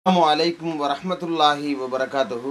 السلام عليكم ورحمة الله وبركاته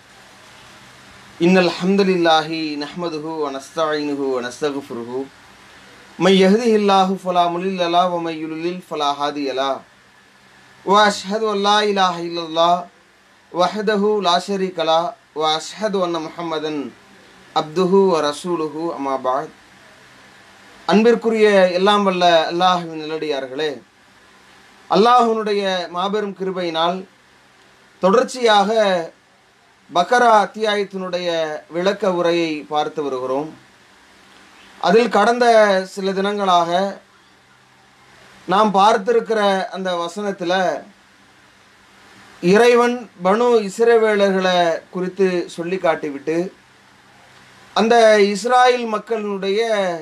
إن الحمد لله نحمده ونستعينه ونستغفره من يهده الله فلا مضل له ومن يضلل فلا هادي له وأشهد أن لا إله إلا الله وحده لا شريك له وأشهد أن محمدا عبده ورسوله أما بعد அன்பிற்குரிய எல்லாம் வல்ல அல்லாஹுவின் நிலடியார்களே அல்லாஹுனுடைய மாபெரும் கிருபையினால் தொடர்ச்சியாக பக்கரா அத்தியாயத்தினுடைய விளக்க உரையை பார்த்து வருகிறோம் அதில் கடந்த சில தினங்களாக நாம் பார்த்திருக்கிற அந்த வசனத்தில் இறைவன் பனு இஸ்ரவேலர்களை குறித்து சொல்லி காட்டிவிட்டு அந்த இஸ்ராயல் மக்களினுடைய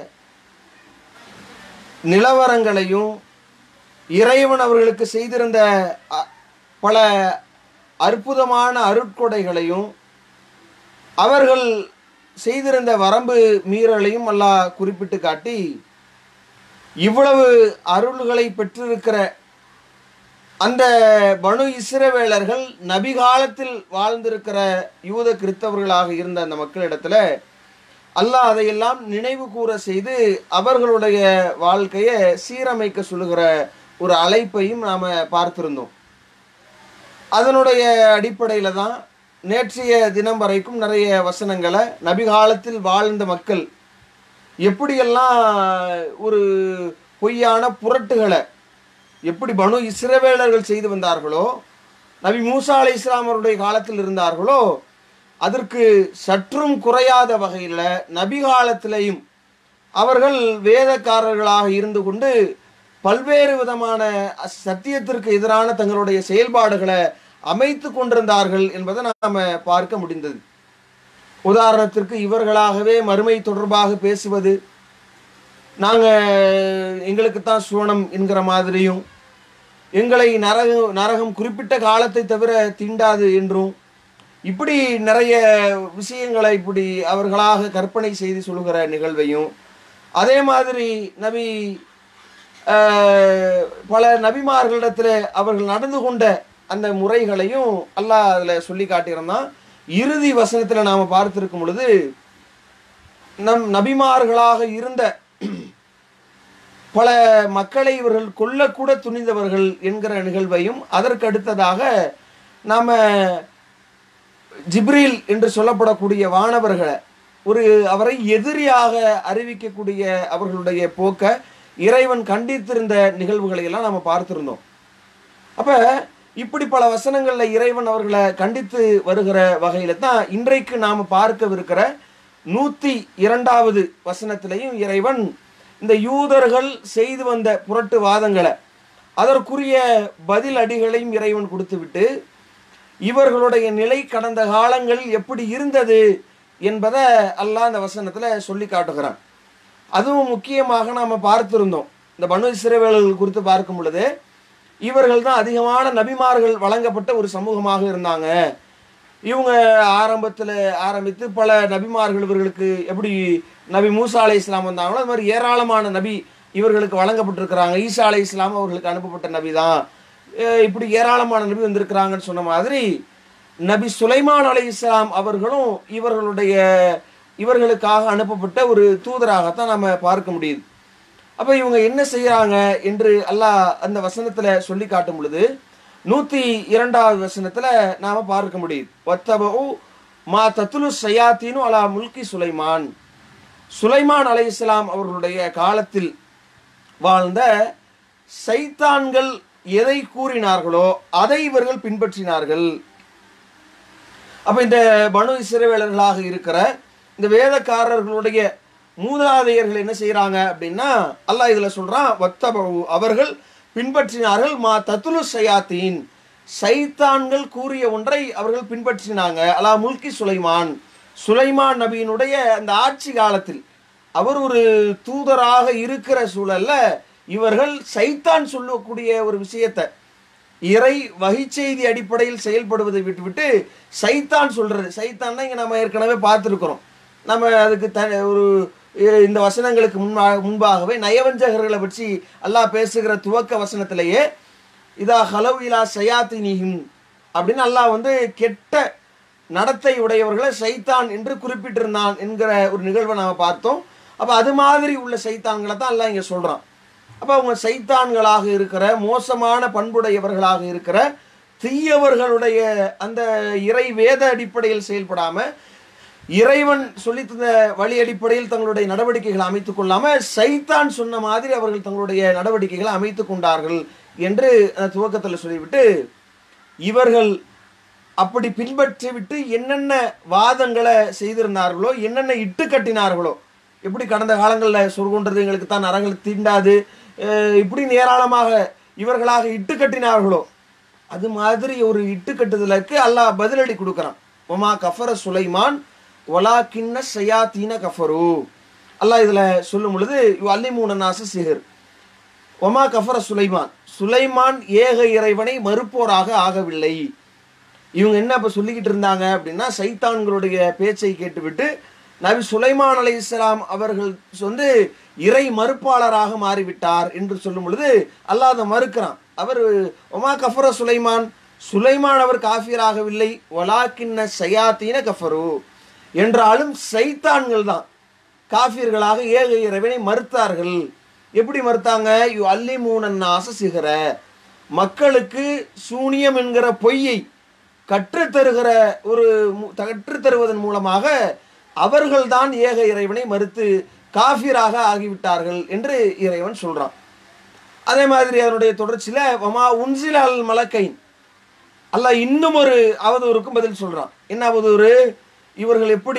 நிலவரங்களையும் இறைவன் அவர்களுக்கு செய்திருந்த அ- பல அற்புதமான அருட்கொடைகளையும் அவர்கள் செய்திருந்த வரம்பு மீறலையும் அல்லாஹ் குறிப்பிட்டு காட்டி இவ்வளவு அருள்களை பெற்றிருக்கிற அந்த பனு இஸ்ரவேலர்கள் நபி காலத்தில் வாழ்ந்திருக்கிற யூத கிறிஸ்தவர்களாக இருந்த அந்த மக்களிடத்துல அல்லாஹ் அதையெல்லாம் நினைவு கூற செய்து அவர்களுடைய வாழ்க்கையை சீரமைக்க சொல்லுகிற ஒரு அழைப்பையும் நாம் பார்த்திருந்தோம் அதனுடைய அடிப்படையில் தான் நேற்றைய தினம் வரைக்கும் நிறைய வசனங்களை நபிகாலத்தில் வாழ்ந்த மக்கள் எப்படியெல்லாம் ஒரு பொய்யான புரட்டுகளை எப்படி பனு இஸ்ரவேலர்கள் செய்து வந்தார்களோ நபி மூசா அலை இஸ்லாம் அவருடைய காலத்தில் இருந்தார்களோ அதற்கு சற்றும் குறையாத வகையில் நபி காலத்திலையும் அவர்கள் வேதக்காரர்களாக இருந்து கொண்டு பல்வேறு விதமான சத்தியத்திற்கு எதிரான தங்களுடைய செயல்பாடுகளை அமைத்து கொண்டிருந்தார்கள் என்பதை நாம் பார்க்க முடிந்தது உதாரணத்திற்கு இவர்களாகவே மறுமை தொடர்பாக பேசுவது நாங்கள் எங்களுக்கு தான் சுவனம் என்கிற மாதிரியும் எங்களை நரகம் நரகம் குறிப்பிட்ட காலத்தை தவிர தீண்டாது என்றும் இப்படி நிறைய விஷயங்களை இப்படி அவர்களாக கற்பனை செய்து சொல்கிற நிகழ்வையும் அதே மாதிரி நபி ஆஹ், பல நபிமார்களிடத்தில் அவர்கள் நடந்து கொண்ட அந்த முறைகளையும் அல்லாஹ் அதில் சொல்லி காட்டியிருந்தான் இறுதி வசனத்தில் நாம் பார்த்திருக்கும் பொழுது நம் நபிமார்களாக இருந்த பல மக்களை இவர்கள் கொல்லக்கூட துணிந்தவர்கள் என்கிற நிகழ்வையும் அதற்கு அடுத்ததாக நாம் ஜிப்ரீல் என்று சொல்லப்படக்கூடிய வானவர்களை ஒரு அவரை எதிரியாக அறிவிக்கக்கூடிய அவர்களுடைய போக்க இறைவன் கண்டித்திருந்த நிகழ்வுகளை எல்லாம் நாம் பார்த்திருந்தோம் அப்ப இப்படி பல வசனங்கள்ல இறைவன் அவர்களை கண்டித்து வருகிற வகையில தான் இன்றைக்கு நாம் பார்க்கவிருக்கிற நூத்தி இரண்டாவது வசனத்திலையும் இறைவன் இந்த யூதர்கள் செய்து வந்த புரட்டு வாதங்களை அதற்குரிய பதில் அடிகளையும் இறைவன் கொடுத்துவிட்டு இவர்களுடைய நிலை கடந்த காலங்களில் எப்படி இருந்தது என்பதை அல்லாஹ் அந்த வசனத்தில் சொல்லி காட்டுகிறான் அதுவும் முக்கியமாக நாம் பார்த்திருந்தோம் இந்த பனு இஸ்ரவேலர்கள் குறித்து பார்க்கும் பொழுது இவர்கள் தான் அதிகமான நபிமார்கள் வழங்கப்பட்ட ஒரு சமூகமாக இருந்தாங்க இவங்க ஆரம்பத்தில் ஆரம்பித்து பல நபிமார்கள் இவர்களுக்கு எப்படி நபி மூசா அலை இஸ்லாம் வந்தாங்களோ அது மாதிரி ஏராளமான நபி இவர்களுக்கு வழங்கப்பட்டிருக்கிறாங்க ஈசா அலை இஸ்லாம் அவர்களுக்கு அனுப்பப்பட்ட நபி தான் அஹ் இப்படி ஏராளமான நபி வந்திருக்கிறாங்கன்னு சொன்ன மாதிரி நபி சுலைமான் அலை இஸ்லாம் அவர்களும் இவர்களுடைய இவர்களுக்காக அனுப்பப்பட்ட ஒரு தூதராகத்தான் நம்ம பார்க்க முடியுது அப்போ இவங்க என்ன செய்கிறாங்க என்று அல்லாஹ் அந்த வசனத்தில் சொல்லி காட்டும் பொழுது நூற்றி இரண்டாவது வசனத்தில் நாம் பார்க்க முடியுது ஒத்தபு மா தத்துலு சயாத்தீனு அலா முல்கி சுலைமான் சுலைமான் அலை இஸ்லாம் அவர்களுடைய காலத்தில் வாழ்ந்த சைத்தான்கள் எதை கூறினார்களோ அதை இவர்கள் பின்பற்றினார்கள் அப்ப இந்த பனு இஸ்ரவேலர்களாக இருக்கிற இந்த வேதக்காரர்களுடைய மூதாதையர்கள் என்ன செய்றாங்க அப்படின்னா அல்லாஹ் இதுல சொல்றான் வத்தபு அவர்கள் பின்பற்றினார்கள் மா தத்துலு சயாத்தீன் சைத்தான்கள் கூறிய ஒன்றை அவர்கள் பின்பற்றினாங்க அலா முல்கி சுலைமான் சுலைமான் நபியினுடைய அந்த ஆட்சி காலத்தில் அவர் ஒரு தூதராக இருக்கிற சூழல்ல இவர்கள் சைத்தான் சொல்லக்கூடிய ஒரு விஷயத்தை இறை வகைச்செய்தி அடிப்படையில் செயல்படுவதை விட்டுவிட்டு சைத்தான் சொல்றது சைத்தான் இங்க நம்ம ஏற்கனவே பார்த்துருக்குறோம் நம்ம அதுக்கு த ஒரு இ- இந்த வசனங்களுக்கு முன்பாக முன்பாகவே நயவஞ்சகர்களை பற்றி அல்லாஹ் பேசுகிற துவக்க வசனத்திலேயே இதா ஹலவ் இலா சயாத்தினிஹிம் அப்படின்னு அல்லாஹ் வந்து கெட்ட நடத்தை உடையவர்களை சைத்தான் என்று குறிப்பிட்டிருந்தான் என்கிற ஒரு நிகழ்வை நாம பார்த்தோம் அப்ப அது மாதிரி உள்ள சைத்தான்களை தான் அல்லாஹ் இங்க சொல்றான் அப்ப அவங்க சைத்தான்களாக இருக்கிற மோசமான பண்புடையவர்களாக இருக்கிற தீயவர்களுடைய அந்த இறை வேத அடிப்படையில் செயல்படாம இறைவன் சொல்லித் தந்த வழி அடிப்படையில் தங்களுடைய நடவடிக்கைகளை அமைத்துக் கொள்ளாம சைத்தான் சொன்ன மாதிரி அவர்கள் தங்களுடைய நடவடிக்கைகளை அமைத்துக் கொண்டார்கள் என்று அந்த துவக்கத்தில் சொல்லிவிட்டு இவர்கள் அப்படி பின்பற்றி விட்டு என்னென்ன வாதங்களை செய்திருந்தார்களோ என்னென்ன இட்டு கட்டினார்களோ எப்படி கடந்த காலங்களில் சொர்க்கொன்றது எங்களுக்கு தான் நரங்கள் தீண்டாது அஹ் இப்படி ஏராளமாக இவர்களாக இட்டு கட்டினார்களோ அது மாதிரி ஒரு இட்டு கட்டுதலுக்கு அல்லாஹ் பதிலடி கொடுக்குறான் ஒமா கஃபர சுலைமான் ஒலா கிண்ண சயாத்தீன கஃபரு அல்லாஹ் இதில் சொல்லும் பொழுது அல்லிமூன நாச சிகர் ஒமா கஃபர சுலைமான் சுலைமான் ஏக இறைவனை மறுப்போராக ஆகவில்லை இவங்க என்ன இப்போ சொல்லிக்கிட்டு இருந்தாங்க அப்படின்னா சைத்தான்களுடைய பேச்சை கேட்டுவிட்டு நபி சுலைமான் அலை இஸ்லாம் அவர்கள் வந்து இறை மறுப்பாளராக மாறிவிட்டார் என்று சொல்லும் பொழுது அல்லாஹ் அதை மறுக்கிறான் அவர் ஒமா கஃபர சுலைமான் சுலைமான் அவர் காஃபியராகவில்லை ஒலாக்கின்ன சயாத்தீன கஃபரு என்றாலும் சைத்தான்கள் தான் காஃபியர்களாக ஏக இறைவனை மறுத்தார்கள் எப்படி மறுத்தாங்க யு அல்லி மூனன்னாச சிகர மக்களுக்கு சூனியம் என்கிற பொய்யை கற்றுத்தருகிற ஒரு மு- கற்றுத்தருவதன் மூலமாக அவர்கள்தான் ஏக இறைவனை மறுத்து காஃபிராக ஆகிவிட்டார்கள் என்று இறைவன் சொல்றான் அதே மாதிரி அதனுடைய தொடர்ச்சியில வமா உன்சில் அல் மலக்கைன் அல்லாஹ் இன்னும் ஒரு அவதூறுக்கும் பதில் சொல்றான் என்ன அவதூறு இவர்கள் எப்படி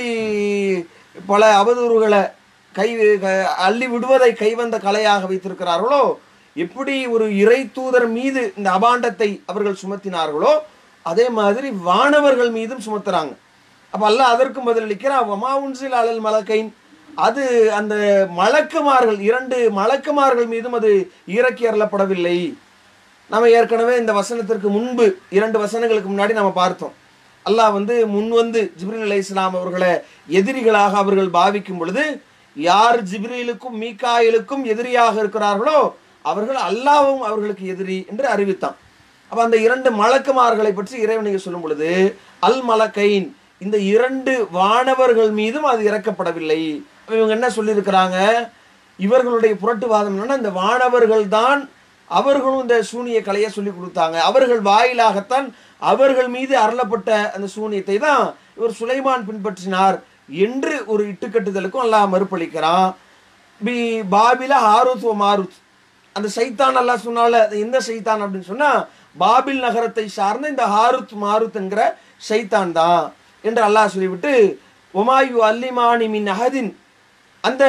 பல அவதூறுகளை கை க- அள்ளி விடுவதை கைவந்த கலையாக வைத்திருக்கிறார்களோ எப்படி ஒரு இறை தூதர் மீது இந்த அபாண்டத்தை அவர்கள் சுமத்தினார்களோ அதே மாதிரி வானவர்கள் மீதும் சுமத்துறாங்க அப்ப அல்லாஹ் அதற்கும் பதிலளிக்கிறான் வமா உன்சில் அலல் மலக்கைன் அது அந்த மலக்குமார்கள் இரண்டு மலக்குமார்கள் மீதும் அது இறக்கி அருளப்படவில்லை நம்ம ஏற்கனவே இந்த வசனத்திற்கு முன்பு இரண்டு வசனங்களுக்கு முன்னாடி நம்ம பார்த்தோம் அல்லாஹ் வந்து முன் வந்து ஜிப்ரீல் அலை இஸ்லாம் அவர்களை எதிரிகளாக அவர்கள் பாவிக்கும் பொழுது யார் ஜிப்ரீலுக்கும் மீகாயிலுக்கும் எதிரியாக இருக்கிறார்களோ அவர்கள் அல்லாவும் அவர்களுக்கு எதிரி என்று அறிவித்தான் அப்ப அந்த இரண்டு மலக்குமார்களை பற்றி இறைவனுக்கு சொல்லும் பொழுது அல் மலக்கைன் இந்த இரண்டு வானவர்கள் மீதும் அது இறக்கப்படவில்லை அப்ப இவங்க என்ன சொல்லியிருக்கிறாங்க இவர்களுடைய புரட்டுவாதம் என்னன்னா இந்த வானவர்கள் தான் அவர்களும் இந்த சூனிய கலையை சொல்லி கொடுத்தாங்க அவர்கள் வாயிலாகத்தான் அவர்கள் மீது அருளப்பட்ட அந்த சூனியத்தை தான் இவர் சுலைமான் பின்பற்றினார் என்று ஒரு இட்டுக்கட்டுதலுக்கும் அல்லாஹ் மறுப்பளிக்கிறான் பி பாபில ஹாருத் ஓ மாருத் அந்த சைத்தான் அல்லாஹ் சொன்னால அது எந்த சைத்தான் அப்படின்னு சொன்னா பாபில் நகரத்தை சார்ந்த இந்த ஹாருத் மாருத் என்கிற சைத்தான் தான் என்று அல்லாஹ் சொல்லிவிட்டு ஒமாயு அல்லிமானி மின் அஹதின் அந்த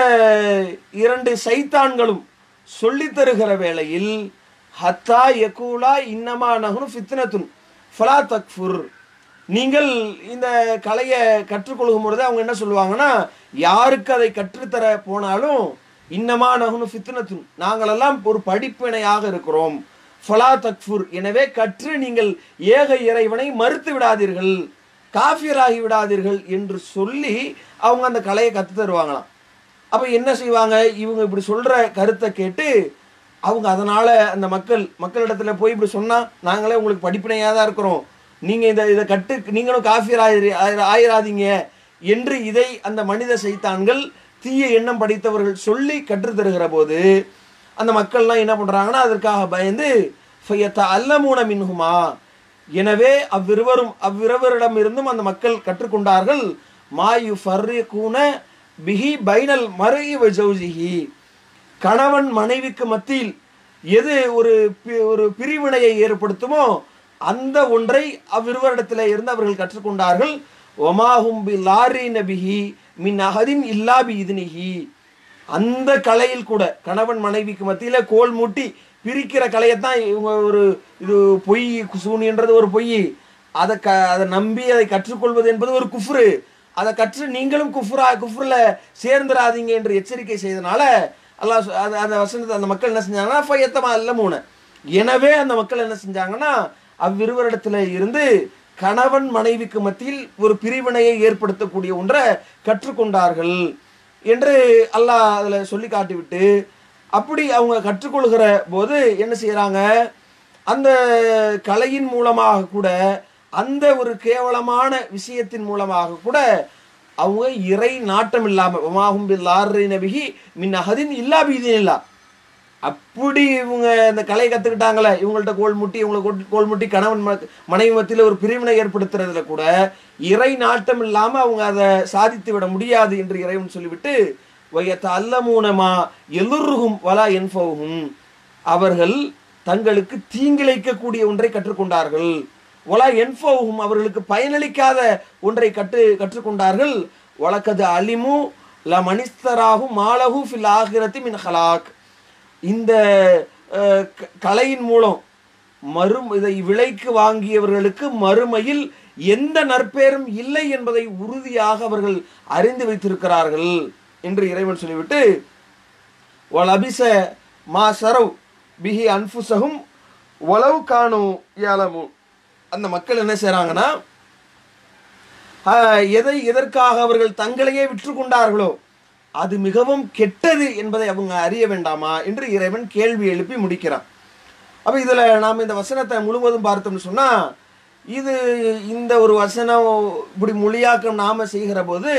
இரண்டு சைத்தான்களும் சொல்லித் தருகிற வேளையில் ஹத்தா யகூலா இன்னமா நகுனு ஃபித்னத்துன் ஃபலா தக்ஃபுர் நீங்கள் இந்த கலையை கற்றுக்கொள்ளும் பொழுது அவங்க என்ன சொல்லுவாங்கன்னா யாருக்கு அதை கற்றுத்தர போனாலும் இன்னமா நகுனு ஃபித்னத்துன் நாங்களெல்லாம் ஒரு படிப்பினையாக இருக்கிறோம் ஃபலா தக்ஃபுர் எனவே கற்று நீங்கள் ஏக இறைவனை மறுத்து விடாதீர்கள் காஃபியராகி விடாதீர்கள் என்று சொல்லி அவங்க அந்த கலையை கற்று தருவாங்களாம் அப்ப என்ன செய்வாங்க இவங்க இப்படி சொல்ற கருத்தை கேட்டு அவங்க அதனால அந்த மக்கள் மக்களிடத்துல போய் இப்படி சொன்னா நாங்களே உங்களுக்கு படிப்பினையாக தான் இருக்கிறோம் நீங்க இதை இதை கட்டு நீங்களும் காஃபியர் ஆயிரு ஆயிர- ஆயிராதீங்க என்று இதை அந்த மனித சைத்தான்கள் தீய எண்ணம் படைத்தவர்கள் சொல்லி கற்றுத் தருகிற போது அந்த மக்கள்லாம் என்ன பண்றாங்கன்னா அதற்காக பயந்து ஃபையத்த அல்லமூன மின்ஹுமா எனவே அவ்விருவரும் அவ்விருவரிடம் இருந்தும் அந்த மக்கள் கற்றுக்கொண்டார்கள் மாயு ஃபர்ரிகூன பிஹி பைனல் மருகி வஜௌஜிஹி கணவன் மனைவிக்கு மத்தியில் எது ஒரு பி- ஒரு பிரிவினையை ஏற்படுத்துமோ அந்த ஒன்றை அவ்விருவரிடத்தில் இருந்து அவர்கள் கற்றுக்கொண்டார்கள் ஒமாஹும் பி லாரி நபிஹி மின் அகதின் இல்லா பி இதுனிஹி அந்த கலையில் கூட கணவன் மனைவிக்கு மத்தியில கோல் மூட்டி பிரிக்கிற கலையைத்தான் இவங்க ஒரு இது பொய் சூனின்றது ஒரு பொய் அதை க அதை நம்பி அதை கற்றுக்கொள்வது என்பது ஒரு குஃப்ரு அதை கற்று நீங்களும் குஃப்ரா குஃப்ரில் சேர்ந்துடாதீங்க என்று எச்சரிக்கை செய்தனால அல்லாஹ் சொ- அது அந்த வசனத்தை அந்த மக்கள் என்ன செஞ்சாங்கன்னா ஃபையத்தமா அல்ல மூணு எனவே அந்த மக்கள் என்ன செஞ்சாங்கன்னா அவ்விருவரிடத்துல இருந்து கணவன் மனைவிக்கு மத்தியில் ஒரு பிரிவினையை ஏற்படுத்தக்கூடிய ஒன்றை கற்றுக்கொண்டார்கள் என்று அல்லாஹ் அதில் சொல்லி காட்டிவிட்டு அப்படி அவங்க கற்றுக்கொள்கிற போது என்ன செய்கிறாங்க அந்த கலையின் மூலமாக கூட அந்த ஒரு கேவலமான விஷயத்தின் மூலமாக கூட அவங்க இறை நாட்டம் இல்லாம உமாகும் பில்லாரி நபிகி மின் அகதின் இல்லா பீதின் இல்லா அப்படி இவங்க இந்த கலையை கத்துக்கிட்டாங்களே இவங்கள்ட்ட கோல் முட்டி இவங்களை கோல் கோல் முட்டி கணவன் ம- மனைவி மத்தியில் ஒரு பிரிவினை ஏற்படுத்துறதுல கூட இறை நாட்டம் இல்லாம அவங்க அதை சாதித்து விட முடியாது என்று இறைவன் சொல்லிவிட்டு வயத்த அல்லமூனமா எலுருகும் வலா என்பவும் அவர்கள் தங்களுக்கு தீங்கிழைக்கக்கூடிய ஒன்றை கற்றுக்கொண்டார்கள் வலா என்பவும் அவர்களுக்கு பயனளிக்காத ஒன்றை கற்று கற்றுக்கொண்டார்கள் வழக்கது அலிமு ல மனிஸ்தராகும் மாலகு ஃபில் ஆகிரத்தி மின் ஹலாக் இந்த அஹ், க- கலையின் மூலம் மறு இதை விலைக்கு வாங்கியவர்களுக்கு மறுமையில் எந்த நற்பேரும் இல்லை என்பதை உறுதியாக அவர்கள் அறிந்து வைத்திருக்கிறார்கள் என்று இறைவன் சொல்லிவிட்டு வலபிச மா சரவ் பிஹி அன்ஃபுசகும் வலவு காணு யாலமு அந்த மக்கள் என்ன செய்றாங்கன்னா ஆஹ், எதை எதற்காக அவர்கள் தங்களையே விற்று கொண்டார்களோ அது மிகவும் கெட்டது என்பதை அவங்க அறிய வேண்டாமா என்று இறைவன் கேள்வி எழுப்பி முடிக்கிறான் அப்ப இதுல நாம் இந்த வசனத்தை முழுவதும் பார்த்தோம்னு சொன்னா இது இந்த ஒரு வசனம் இப்படி மொழியாக்கம் நாம செய்கிற போது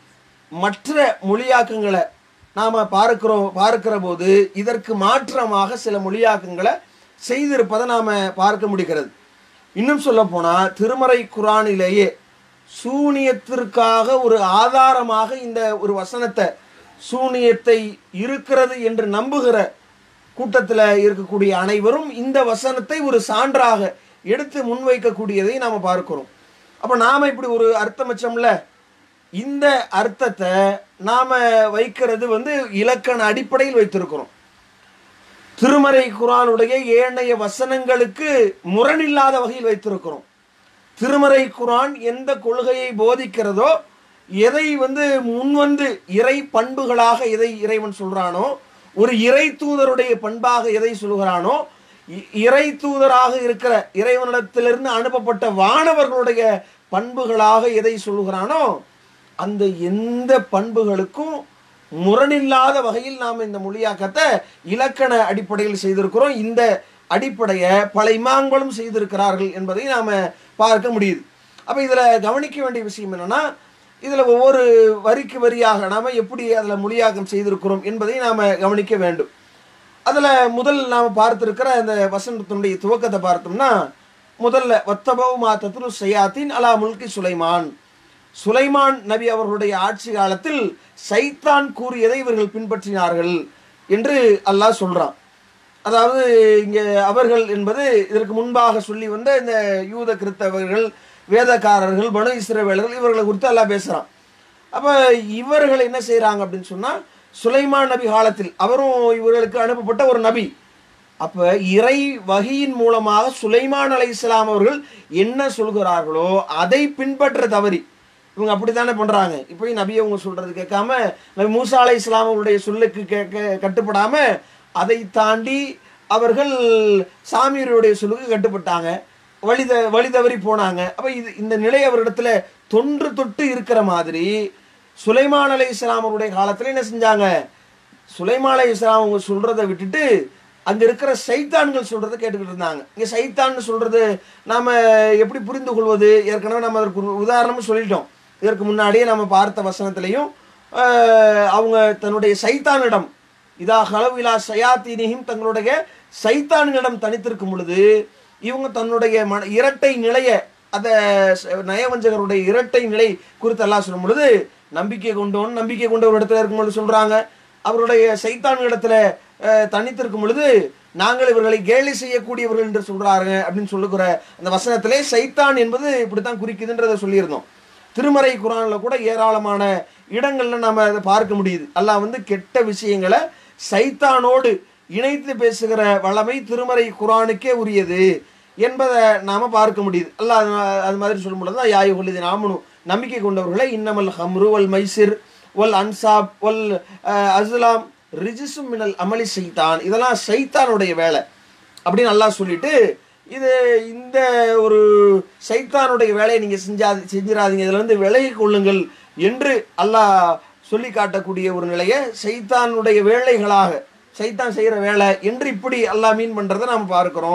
மற்ற மொழியாக்கங்களை நாம பார்க்கிறோம் பார்க்கிற போது இதற்கு மாற்றமாக சில மொழியாக்கங்களை செய்திருப்பதை நாம பார்க்க முடிகிறது இன்னும் சொல்ல போனா திருமறை குரானிலேயே சூனியத்திற்காக ஒரு ஆதாரமாக இந்த ஒரு வசனத்தை சூனியத்தை இருக்கிறது என்று நம்புகிற கூட்டத்தில் இருக்கக்கூடிய அனைவரும் இந்த வசனத்தை ஒரு சான்றாக எடுத்து முன்வைக்கக்கூடியதை நாம் பார்க்கிறோம் அப்போ நாம் இப்படி ஒரு அர்த்தம் வச்சோம்ல இந்த அர்த்தத்தை நாம் வைக்கிறது வந்து இலக்கண அடிப்படையில் வைத்திருக்கிறோம் திருமறை குரானுடைய ஏனைய வசனங்களுக்கு முரணில்லாத வகையில் வைத்திருக்கிறோம் திருமறை குரான் எந்த கொள்கையை போதிக்கிறதோ எதை வந்து முன்வந்து இறை பண்புகளாக எதை இறைவன் சொல்றானோ ஒரு இறை தூதருடைய பண்பாக எதை சொல்கிறானோ இ- இறை தூதராக இருக்கிற இறைவனிடத்திலிருந்து அனுப்பப்பட்ட வானவர்களுடைய பண்புகளாக எதை சொல்கிறானோ அந்த எந்த பண்புகளுக்கும் முரணில்லாத வகையில் நாம் இந்த மொழியாக்கத்தை இலக்கண அடிப்படையில் செய்திருக்கிறோம் இந்த அடிப்படையை பல இமாம்களும் செய்திருக்கிறார்கள் என்பதை நாம் பார்க்க முடியுது அப்போ இதில் கவனிக்க வேண்டிய விஷயம் என்னன்னா இதில் ஒவ்வொரு வரிக்கு வரியாக நாம் எப்படி அதில் மொழியாக்கம் செய்திருக்கிறோம் என்பதை நாம் கவனிக்க வேண்டும் அதில் முதல் நாம் பார்த்திருக்கிற அந்த வசனத்தினுடைய துவக்கத்தை பார்த்தோம்னா முதல்ல வத்தபவ் மாத்தத்துரு சையாத்தின் அலா முல்கி சுலைமான் சுலைமான் நபி அவர்களுடைய ஆட்சி காலத்தில் சைத்தான் கூறியதை இவர்கள் பின்பற்றினார்கள் என்று அல்லாஹ் சொல்றான் அதாவது இங்கே அவர்கள் என்பது இதற்கு முன்பாக சொல்லி வந்த இந்த யூத கிறிஸ்தவர்கள் வேதக்காரர்கள் பனு இஸ்ரவேலர்கள் இவர்களை குறித்து அல்லாஹ் பேசுறான் அப்ப இவர்கள் என்ன செய்றாங்க அப்படின்னு சொன்னா சுலைமான் நபி காலத்தில் அவரும் இவர்களுக்கு அனுப்பப்பட்ட ஒரு நபி அப்ப இறை வகையின் மூலமாக சுலைமான் அலை இஸ்லாம் அவர்கள் என்ன சொல்கிறார்களோ அதை பின்பற்ற தவறி இவங்க அப்படித்தானே பண்றாங்க இப்பயும் நபி அவங்க சொல்றது கேட்காம நபி மூசா அலை இஸ்லாம் அவருடைய சொல்லுக்கு கேட்க கட்டுப்படாம அதை தாண்டி அவர்கள் சாமியருடைய சொல்லுக்கு கட்டுப்பட்டாங்க வழி த வழி தவறி போனாங்க அப்ப இது இந்த நிலை அவரிடத்துல தொன்று தொட்டு இருக்கிற மாதிரி சுலைமான் அலை இஸ்லாம் அவருடைய காலத்துல என்ன செஞ்சாங்க சுலைமான் அலை இஸ்லாம் அவங்க சொல்றதை விட்டுட்டு அங்க இருக்கிற சைத்தான்கள் சொல்றதை கேட்டுக்கிட்டு இருந்தாங்க இங்க சைத்தான்னு சொல்றது நாம எப்படி புரிந்து கொள்வது ஏற்கனவே நம்ம அதற்கு ஒரு உதாரணமும் சொல்லிட்டோம் இதற்கு முன்னாடியே நம்ம பார்த்த வசனத்திலையும் ஆஹ், அவங்க தன்னுடைய சைத்தானிடம் இதா ஹலவிலா சயாத்தீனியும் தங்களுடைய சைத்தான்களிடம் தனித்திருக்கும் பொழுது இவங்க தன்னுடைய மன இரட்டை நிலைய அந்த ச- நயவஞ்சகருடைய இரட்டை நிலை குறித்து எல்லாம் சொல்லும் பொழுது நம்பிக்கை கொண்டவன் நம்பிக்கை கொண்ட ஒரு இடத்துல இருக்கும் பொழுது சொல்றாங்க அவருடைய சைத்தான் இடத்துல அஹ், தனித்திருக்கும் பொழுது நாங்கள் இவர்களை கேலி செய்யக்கூடியவர்கள் என்று சொல்றாங்க அப்படின்னு சொல்லுகிற அந்த வசனத்திலே சைத்தான் என்பது இப்படித்தான் குறிக்குதுன்றதை சொல்லியிருந்தோம் திருமறை குரான்ல கூட ஏராளமான இடங்கள்ல நாம அதை பார்க்க முடியுது அல்லாஹ் வந்து கெட்ட விஷயங்களை சைத்தானோடு இணைத்து பேசுகிற வளமை திருமறை குரானுக்கே உரியது என்பதை நாம பார்க்க முடியுது அல்லாஹ் அது மா- அது மாதிரி சொல்லும் பொழுது தான் யாயு கொள்ளுது நாமனும் நம்பிக்கை கொண்டவர்களை இன்னமல் ஹம்ரு வல் மைசிர் வல் அன்சாப் வல் அஹ், அஸ்லாம் ரிஜிசும் மினல் அமளி சைத்தான் இதெல்லாம் சைத்தானுடைய வேலை அப்படின்னு அல்லாஹ் சொல்லிட்டு இது இந்த ஒரு சைத்தானுடைய வேலையை நீங்கள் செஞ்சா செஞ்சிடாதீங்க இதுல இருந்து விலகி கொள்ளுங்கள் என்று அல்லாஹ் சொல்லி காட்டக்கூடிய ஒரு நிலையை சைத்தானுடைய வேலைகளாக சைத்தான் செய்கிற வேலை என்று இப்படி அல்லாஹ் மீன் பண்ணுறதை நாம் பார்க்கிறோம்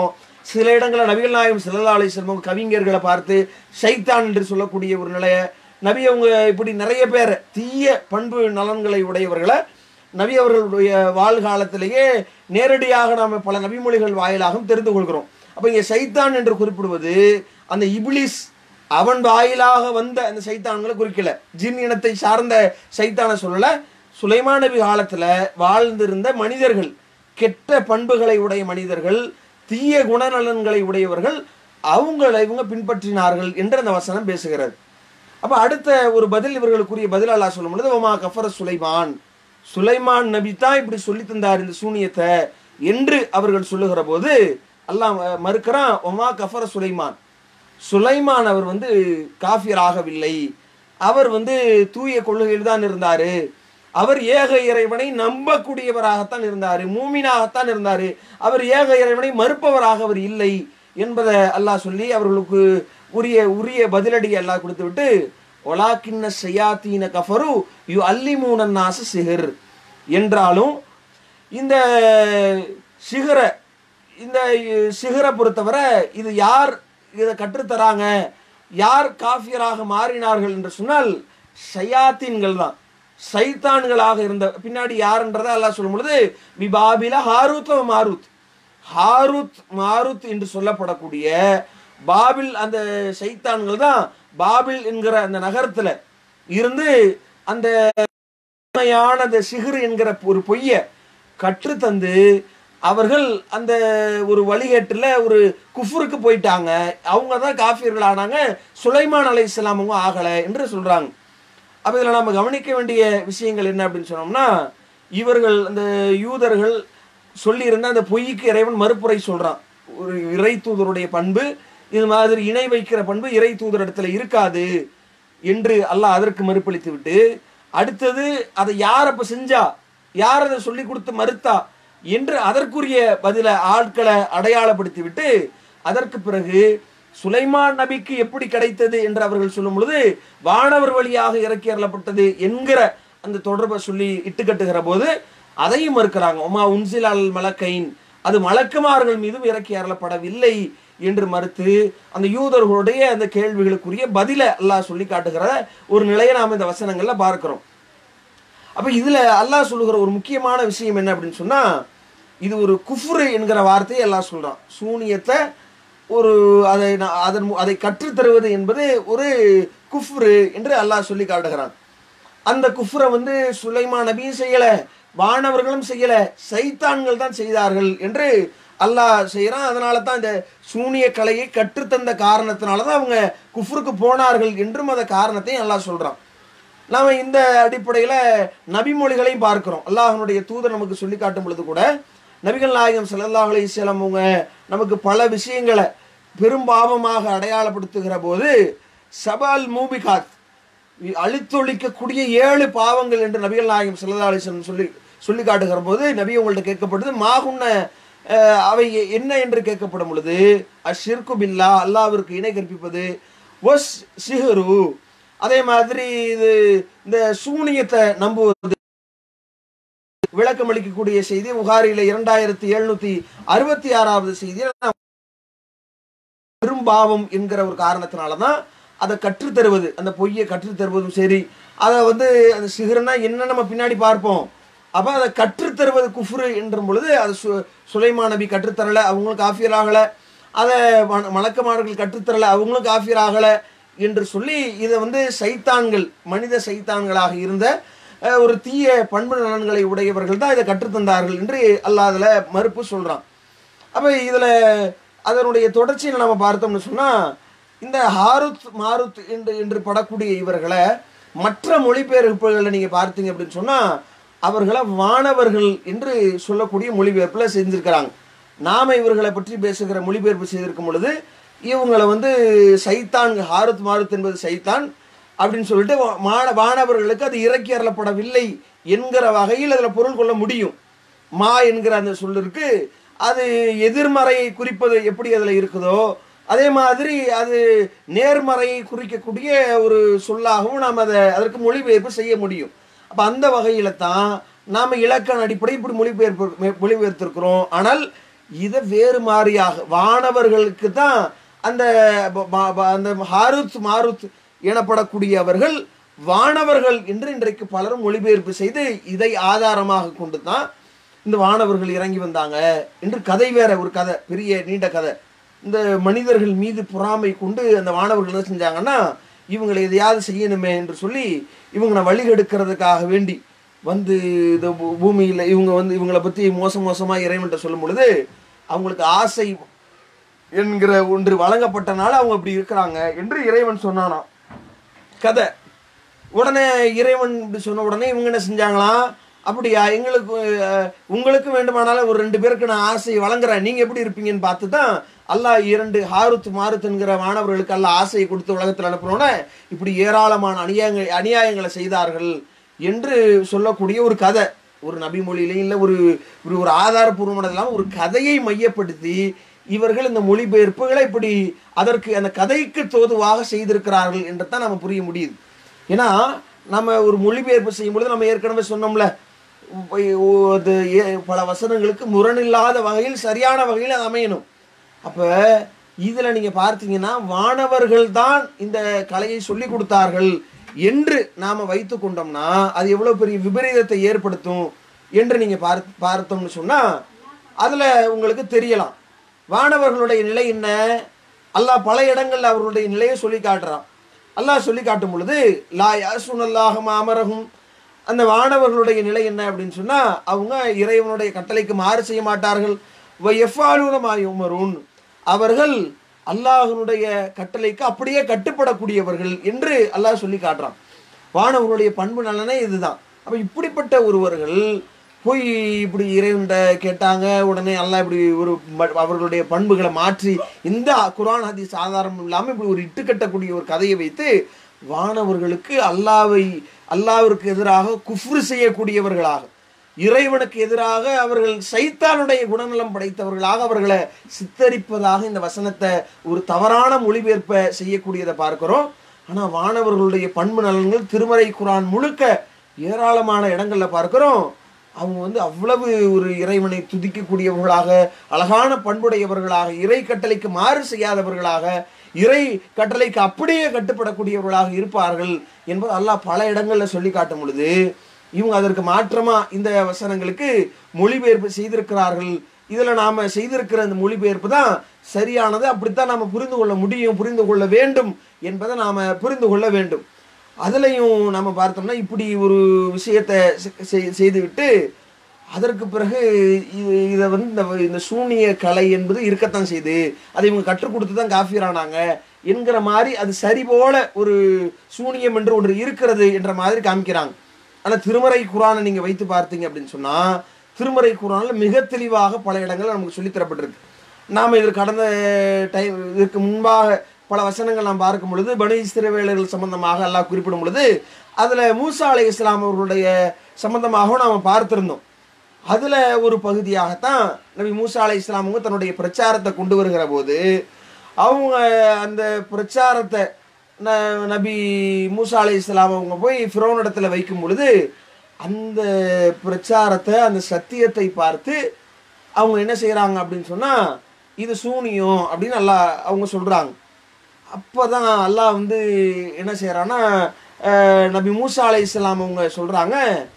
சில இடங்களில் நபிகள் நாயகம் ஸல்லல்லாஹு அலைஹி வஸல்லம் கவிஞர்களை பார்த்து ஷைத்தான் என்று சொல்லக்கூடிய ஒரு நிலைய நபி அவங்க இப்படி நிறைய பேர் தீய பண்பு நலன்களை உடையவர்களை நபி அவர்களுடைய வாழ்காலத்திலேயே நேரடியாக நாம் பல நபிமொழிகள் வாயிலாகவும் தெரிந்து கொள்கிறோம் அப்போ இங்கே சைத்தான் என்று குறிப்பிடுவது அந்த இப்லிஸ் அவன் வாயிலாக வந்த அந்த சைத்தான்களை குறிக்கல ஜின் இனத்தை சார்ந்த சைத்தானை சொல்லல சுலைமான் நபி காலத்துல வாழ்ந்திருந்த மனிதர்கள் கெட்ட பண்புகளை உடைய மனிதர்கள் தீய குணநலன்களை உடையவர்கள் அவங்களை இவங்க பின்பற்றினார்கள் என்று அந்த வசனம் பேசுகிறது அப்ப அடுத்த ஒரு பதில் இவர்களுக்குரிய பதில் அல்லாஹ் சொல்லும் பொழுது ஒமா கஃபர சுலைமான் சுலைமான் நபி தான் இப்படி சொல்லி தந்தார் இந்த சூனியத்தை என்று அவர்கள் சொல்லுகிற போது அல்லாஹ் மறுக்கிறான் ஒமா கஃபர சுலைமான் சுலைமான் அவர் வந்து காஃபியர் ஆகவில்லை அவர் வந்து தூய கொள்கையில் தான் இருந்தாரு அவர் ஏக இறைவனை நம்பக்கூடியவராகத்தான் இருந்தாரு மூமினாகத்தான் இருந்தாரு அவர் ஏக இறைவனை மறுப்பவராக அவர் இல்லை என்பதை அல்லாஹ் சொல்லி அவர்களுக்கு உரிய உரிய பதிலடி அல்லாஹ் கொடுத்து விட்டு ஒலாக்கின்ன செய்யாத்தீன கஃபரு யு அல்லிமூனன்னாச சிஹர் என்றாலும் இந்த சிகர இந்த சிகரை பொறுத்தவரை இது யார் இதை கற்றுத்தராங்க யார் காஃபியராக மாறினார்கள் என்று சொன்னால் ஷயாத்தீன்கள் தான் சைத்தான்களாக இருந்த பின்னாடி யாருன்றதை அல்லாஹ் சொல்லும் பொழுது பிபாபில ஹாரூத் வ மாருத் ஹாருத் மாருத் என்று சொல்லப்படக்கூடிய பாபில் அந்த சைத்தான்கள் தான் பாபில் என்கிற அந்த நகரத்துல இருந்து அந்த உண்மையான அந்த சிகுர் என்கிற ஒரு பொய்ய கற்றுத்தந்து அவர்கள் அந்த ஒரு வழிகேட்டுல ஒரு குஃபுருக்கு போயிட்டாங்க அவங்க தான் காஃபியர்கள் ஆனாங்க சுலைமான் அலை இஸ்லாமுங்க ஆகலை என்று சொல்றாங்க அப்போ இதில் நம்ம கவனிக்க வேண்டிய விஷயங்கள் என்ன அப்படின்னு சொன்னோம்னா இவர்கள் அந்த யூதர்கள் சொல்லியிருந்த அந்த பொய்க்கு இறைவன் மறுப்புரை சொல்றான் ஒரு இறை தூதருடைய பண்பு இது மாதிரி இணை வைக்கிற பண்பு இறை தூதர் இடத்துல இருக்காது என்று அல்லாஹ் அதற்கு மறுப்பளித்து விட்டு அடுத்தது அதை யார் அப்ப செஞ்சா யார் அதை சொல்லி கொடுத்து மறுத்தா என்று அதற்குரிய பதில ஆட்களை அடையாளப்படுத்தி விட்டு அதற்கு பிறகு சுலைமான் நபிக்கு எப்படி கிடைத்தது என்று அவர்கள் சொல்லும் பொழுது வானவர் வழியாக இறக்கி அருளப்பட்டது என்கிற அந்த தொடர்பை சொல்லி இட்டுக்கட்டுகிற போது அதையும் மறுக்கிறாங்க உமா உன்சிலால் மலக்கைன் அது மலக்குமார்கள் மீதும் இறக்கி அருளப்படவில்லை என்று மறுத்து அந்த யூதர்களுடைய அந்த கேள்விகளுக்குரிய பதில அல்லாஹ் சொல்லி காட்டுகிற ஒரு நிலையை நாம் இந்த வசனங்கள்ல பார்க்கிறோம் அப்ப இதுல அல்லாஹ் சொல்லுகிற ஒரு முக்கியமான விஷயம் என்ன அப்படின்னு சொன்னா இது ஒரு குஃப்ரு என்கிற வார்த்தையை எல்லாம் சொல்றான் சூனியத்தை ஒரு அதை நான் அதன் மு- அதை கற்றுத்தருவது என்பது ஒரு குஃப்ரு என்று அல்லாஹ் சொல்லி காட்டுகிறான் அந்த குஃப்ரை வந்து சுலைமான் நபியும் செய்யல வானவர்களும் செய்யல சைத்தான்கள் தான் செய்தார்கள் என்று அல்லாஹ் செய்கிறான் அதனால தான் இந்த சூனிய கலையை கற்றுத்தந்த காரணத்தினால தான் அவங்க குஃப்ருக்கு போனார்கள் என்றும் அந்த காரணத்தையும் அல்லாஹ் சொல்றான் நாம இந்த அடிப்படையில் நபிமொழிகளையும் பார்க்கிறோம் அல்லாஹ்வுடைய தூதர் நமக்கு சொல்லி காட்டும் பொழுது கூட நபிகள் நாயகம் ஸல்லல்லாஹு அலைஹி வஸல்லம் அவங்க நமக்கு பல விஷயங்களை பெரும் பாவமாக அடையாளப்படுத்துகிற போது சபால் மூபிகாத் அழித்தொழிக்கக்கூடிய ஏழு பாவங்கள் என்று நபிகள் நாயகம் ஸல்லல்லாஹு அலைஹி வஸல்லம் சொல்லி சொல்லி காட்டுகிற போது நபி உங்கள்ட்ட கேட்கப்படுது மாகுன்ன அஹ், அவை என்ன என்று கேட்கப்படும் பொழுது அஷிர்கு பில்லா அல்லாவிற்கு இணை கற்பிப்பது ஒஸ் சிஹரு அதே மாதிரி இது இந்த சூனியத்தை நம்புவது விளக்கம் அளிக்கக்கூடிய செய்தி புகாரில இரண்டாயிரத்தி எழுநூத்தி அறுபத்தி ஆறாவது செய்தியில் நாம் பெரும்பாவம் என்கிற ஒரு காரணத்தினால தான் அதை கற்றுத்தருவது அந்த பொய்யை கற்றுத்தருவதும் சரி அதை வந்து அந்த சிகரனா என்ன நம்ம பின்னாடி பார்ப்போம் அப்போ அதை கற்றுத்தருவது குஃப்ரு என்ற பொழுது அது சு சுலைமான் நபி கற்றுத்தரல அவங்களும் காஃபியர் ஆகல அதை ம- மலக்குமார்கள் கற்றுத்தரல அவங்களும் காஃபியர் ஆகல என்று சொல்லி இதை வந்து சைத்தான்கள் மனித சைத்தான்களாக இருந்த அஹ், ஒரு தீய பண்பு நலன்களை உடையவர்கள் தான் இதை கற்றுத்தந்தார்கள் என்று அல்லாஹ் அதில் மறுப்பு சொல்றான் அப்போ இதில் அதனுடைய தொடர்ச்சியை நம்ம பார்த்தோம்னு சொன்னால் இந்த ஹாருத் மாருத் என்று என்று படக்கூடிய இவர்களை மற்ற மொழிபெயர்ப்புகளை நீங்கள் பார்த்தீங்க அப்படின்னு சொன்னால் அவர்களை வானவர்கள் என்று சொல்லக்கூடிய மொழிபெயர்ப்பில் செஞ்சிருக்கிறாங்க நாம இவர்களை பற்றி பேசுகிற மொழிபெயர்ப்பு செய்திருக்கும் பொழுது இவங்களை வந்து சைத்தான் ஹாருத் மாருத் என்பது சைத்தான் அப்படின்னு சொல்லிட்டு வா- மாண வானவர்களுக்கு அது இறக்கி அருளப்படவில்லை என்கிற வகையில் அதில் பொருள் கொள்ள முடியும் மா என்கிற அந்த சொல்லிற்கு அது எதிர்மறையை குறிப்பது எப்படி அதில் இருக்குதோ அதே மாதிரி அது நேர்மறையை குறிக்கக்கூடிய ஒரு சொல்லாகவும் நாம் அதை அதற்கு மொழிபெயர்ப்பு செய்ய முடியும் அப்போ அந்த வகையில் தான் நாம் இலக்கண அடிப்படை இப்படி மொழிபெயர்ப்பு மெ- மொழிபெயர்த்திருக்கிறோம் ஆனால் இதை வேறு மாதிரியாக வானவர்களுக்கு தான் அந்த ப- ப- ப- அந்த ஹாருத் மாருத் எனப்படக்கூடியவர்கள் வானவர்கள் என்று இன்றைக்கு பலரும் மொழிபெயர்ப்பு செய்து இதை ஆதாரமாக கொண்டு தான் இந்த வானவர்கள் இறங்கி வந்தாங்க என்று கதை வேற ஒரு கதை பெரிய நீண்ட கதை இந்த மனிதர்கள் மீது பொறாமை கொண்டு அந்த வானவர்கள் என்ன செஞ்சாங்கன்னா இவங்களை எதையாவது செய்யணுமே என்று சொல்லி இவங்களை வழிகெடுக்கிறதுக்காக வேண்டி வந்து இந்த பூ- பூமியில இவங்க வந்து இவங்களை பத்தி மோசம் மோசமா இறைவன்ட்ட சொல்லும் பொழுது அவங்களுக்கு ஆசை என்கிற ஒன்று வழங்கப்பட்டனால அவங்க இப்படி இருக்கிறாங்க என்று இறைவன் சொன்னானாம் கதை உடனே இறைவன் இப்படி சொன்ன உடனே இவங்க என்ன செஞ்சாங்களாம் அப்படியா எங்களுக்கு அஹ், உங்களுக்கு வேண்டுமானாலும் ஒரு ரெண்டு பேருக்கு நான் ஆசை வழங்குறேன் நீங்க எப்படி இருப்பீங்கன்னு பார்த்து தான் அல்லாஹ் இரண்டு ஹாருத் மாருத் என்கிற மாணவர்களுக்கு அல்லாஹ் ஆசையை கொடுத்து உலகத்தில் அனுப்புனோன்னே இப்படி ஏராளமான அநியாயங்கள் அநியாயங்களை செய்தார்கள் என்று சொல்லக்கூடிய ஒரு கதை ஒரு நபி மொழியிலையும் இல்லை ஒரு ஒரு ஒரு ஆதாரபூர்வமானது இல்லாமல் ஒரு கதையை மையப்படுத்தி இவர்கள் இந்த மொழிபெயர்ப்புகளை இப்படி அதற்கு அந்த கதைக்கு தோதுவாக செய்திருக்கிறார்கள் என்று தான் நம்ம புரிய முடியுது ஏன்னா நம்ம ஒரு மொழிபெயர்ப்பு செய்யும் பொழுது நம்ம ஏற்கனவே சொன்னோம்ல உ- உ- அது ஏ- பல வசனங்களுக்கு முரணில்லாத வகையில் சரியான வகையில் அது அமையணும் அப்ப இதுல நீங்க பார்த்தீங்கன்னா வானவர்கள் தான் இந்த கலையை சொல்லி கொடுத்தார்கள் என்று நாம வைத்து கொண்டோம்னா அது எவ்வளவு பெரிய விபரீதத்தை ஏற்படுத்தும் என்று நீங்க பார்த்து பார்த்தோம்னு சொன்னா அதுல உங்களுக்கு தெரியலாம் வானவர்களுடைய நிலை என்ன அல்லாஹ் பல இடங்கள்ல அவர்களுடைய நிலையை சொல்லி காட்டுறான் அல்லாஹ் சொல்லி காட்டும் பொழுது லா யாசுனல்லாஹ அமரகும் அந்த வானவர்களுடைய நிலை என்ன அப்படின்னு சொன்னா அவங்க இறைவனுடைய கட்டளைக்கு மாறு செய்ய மாட்டார்கள் உமரூன் அவர்கள் அல்லாஹ்வுடைய கட்டளைக்கு அப்படியே கட்டுப்படக்கூடியவர்கள் என்று அல்லாஹ் சொல்லி காட்டுறான் வானவர்களுடைய பண்பு நலனே இதுதான் அப்ப இப்படிப்பட்ட ஒருவர்கள் போய் இப்படி இறைவன்ட கேட்டாங்க உடனே அல்லாஹ் இப்படி ஒரு ம- அவர்களுடைய பண்புகளை மாற்றி இந்த குர்ஆன் ஹதீஸ் ஆதாரம் இல்லாமல் இப்படி ஒரு இட்டு கட்டக்கூடிய ஒரு கதையை வைத்து வானவர்களுக்கு அல்லாவை அல்லாவிற்கு எதிராக குஃப்ரு செய்யக்கூடியவர்களாக இறைவனுக்கு எதிராக அவர்கள் சைத்தானுடைய குணநலம் படைத்தவர்களாக அவர்களை சித்தரிப்பதாக இந்த வசனத்தை ஒரு தவறான மொழிபெயர்ப்பை செய்யக்கூடியதை பார்க்கிறோம் ஆனா வானவர்களுடைய பண்பு நலன்கள் திருமறை குரான் முழுக்க ஏராளமான இடங்கள்ல பார்க்கிறோம் அவங்க வந்து அவ்வளவு ஒரு இறைவனை துதிக்கக்கூடியவர்களாக அழகான பண்புடையவர்களாக இறை கட்டளைக்கு மாறு செய்யாதவர்களாக இறை கட்டளைக்கு அப்படியே கட்டுப்படக்கூடியவர்களாக இருப்பார்கள் என்பது அல்லாஹ் பல இடங்கள்ல சொல்லி காட்டும் பொழுது இவங்க அதற்கு மாற்றமா இந்த வசனங்களுக்கு மொழிபெயர்ப்பு செய்திருக்கிறார்கள் இதுல நாம செய்திருக்கிற இந்த மொழிபெயர்ப்பு தான் சரியானது அப்படித்தான் நாம புரிந்து கொள்ள முடியும் புரிந்து கொள்ள வேண்டும் என்பதை நாம புரிந்து கொள்ள வேண்டும் அதுலயும் நம்ம பார்த்தோம்னா இப்படி ஒரு விஷயத்தை செ- செய்- செய்துவிட்டு அதற்கு பிறகு இது இதை வந்து இந்த இந்த சூனிய கலை என்பது இருக்கத்தான் செய்யுது அதை இவங்க கற்றுக் கொடுத்து தான் காஃபியரானாங்க என்கிற மாதிரி அது சரி போல ஒரு சூனியம் என்று ஒன்று இருக்கிறது என்ற மாதிரி காமிக்கிறாங்க ஆனா திருமறை குரானை நீங்க வைத்து பார்த்தீங்க அப்படின்னு சொன்னா திருமறை குரானில் மிக தெளிவாக பல இடங்கள் நமக்கு சொல்லித் தரப்பட்டிருக்கு நாம் இது கடந்த டைம் இதற்கு முன்பாக பல வசனங்கள் நாம் பார்க்கும் பொழுது பனு இஸ்ரவேலர்கள் சம்பந்தமாக அல்லாஹ் குறிப்பிடும் பொழுது அதுல மூசா அலை இஸ்லாம் அவர்களுடைய சம்பந்தமாகவும் நாம் பார்த்திருந்தோம் அதுல ஒரு பகுதியாகத்தான் நபி மூசா அலை இஸ்லாம் அவங்க தன்னுடைய பிரச்சாரத்தை கொண்டு வருகிற போது அவங்க அந்த பிரச்சாரத்தை ந- நபி மூசா அலை இஸ்லாம் அவங்க போய் ஃபிரோன் இடத்துல வைக்கும் பொழுது அந்த பிரச்சாரத்தை அந்த சத்தியத்தை பார்த்து அவங்க என்ன செய்றாங்க அப்படின்னு சொன்னா இது சூனியம் அப்படின்னு நல்லா அவங்க சொல்றாங்க அப்பதான் அல்லாஹ் வந்து என்ன செய்யறான்னா நபி மூசா அலை இஸ்லாம் அவங்க சொல்றாங்க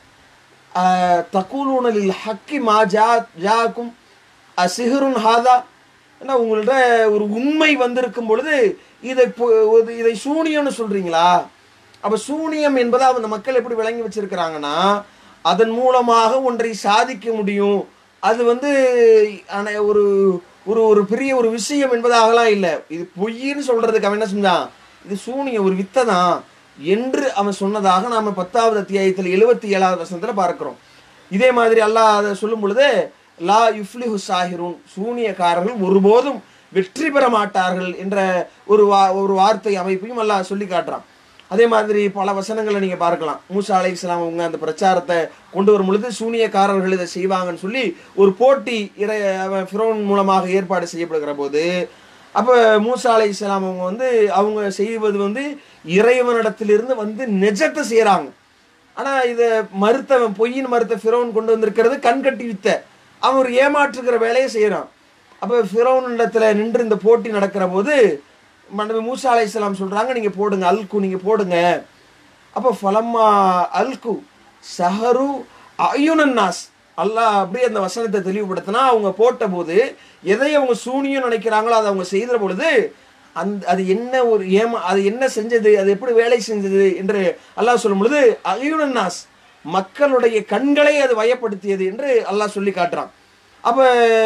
தக்கூலூனலில் ஹக்கி மா ஜா ஜாக்கும் அசிஹருன் ஹாதா ஏன்னா உங்கள்ட்ட ஒரு உண்மை வந்திருக்கும் பொழுது இதை பொ- ஒரு- இதை சூனியம்னு சொல்றீங்களா அப்ப சூனியம் என்பதை அந்த மக்கள் எப்படி விளங்கி வச்சிருக்கிறாங்கன்னா அதன் மூலமாக ஒன்றை சாதிக்க முடியும் அது வந்து ஆன- ஒரு ஒரு ஒரு பெரிய ஒரு விஷயம் என்பதாகலாம் இல்லை இது பொய்ன்னு சொல்றதுக்கு அவன் என்ன செஞ்சான் இது சூனியம் ஒரு வித்தை தான் என்று அவன் சொன்னதாக நாம பத்தாவது அத்தியாயத்தில் எழுபத்தி ஏழாவது வசனத்துல பார்க்கிறோம் இதே மாதிரி அல்லாஹ் அதை சொல்லும் பொழுது லா யுஃப்லிஹு சாஹிரூன் சூனியக்காரர்கள் ஒருபோதும் வெற்றி பெற மாட்டார்கள் என்ற ஒரு வா ஒரு வார்த்தை அமைப்பையும் அல்லாஹ் சொல்லி காட்டுறான் அதே மாதிரி பல வசனங்களை நீங்க பார்க்கலாம் மூசா அலை இஸ்லாம் அவங்க அந்த பிரச்சாரத்தை கொண்டு வரும் பொழுது சூனியக்காரர்கள் இதை செய்வாங்கன்னு சொல்லி ஒரு போட்டி இறை அவன் ஃபிரோன் மூலமாக ஏற்பாடு செய்யப்படுகிற போது அப்ப மூசா அலை இஸ்லாம் அவங்க வந்து அவங்க செய்வது வந்து இறைவனிடத்திலிருந்து வந்து நிஜத்தை செய்றாங்க ஆனா இதை மறுத்தவன் பொய்யின் மறுத்த ஃபிரோன் கொண்டு வந்திருக்கிறது கண்கட்டி வித்த அவன் ஒரு ஏமாற்றுகிற வேலையை செய்யறான் அப்போ ஃபிரௌனிடத்துல நின்று இந்த போட்டி நடக்கிற போது மன்னபி மூசா அலைஹிஸ்ஸலாம் சொல்றாங்க நீங்க போடுங்க அல்கு நீங்க போடுங்க அப்போ ஃபலம்மா அல்கு சஹரு அயுனன்னாஸ் அல்லாஹ் அப்படியே அந்த வசனத்தை தெளிவுபடுத்தினா அவங்க போட்ட போது எதை அவங்க சூனியம் நினைக்கிறாங்களோ அதை அவங்க செய்த பொழுது அந்த அது என்ன ஒரு ஏமா அது என்ன செஞ்சது அது எப்படி வேலை செஞ்சது என்று அல்லாஹ் சொல்லும் பொழுது அயுனன்னாஸ் மக்களுடைய கண்களை அது வயப்படுத்தியது என்று அல்லாஹ் சொல்லி காட்டுறான் அப்போ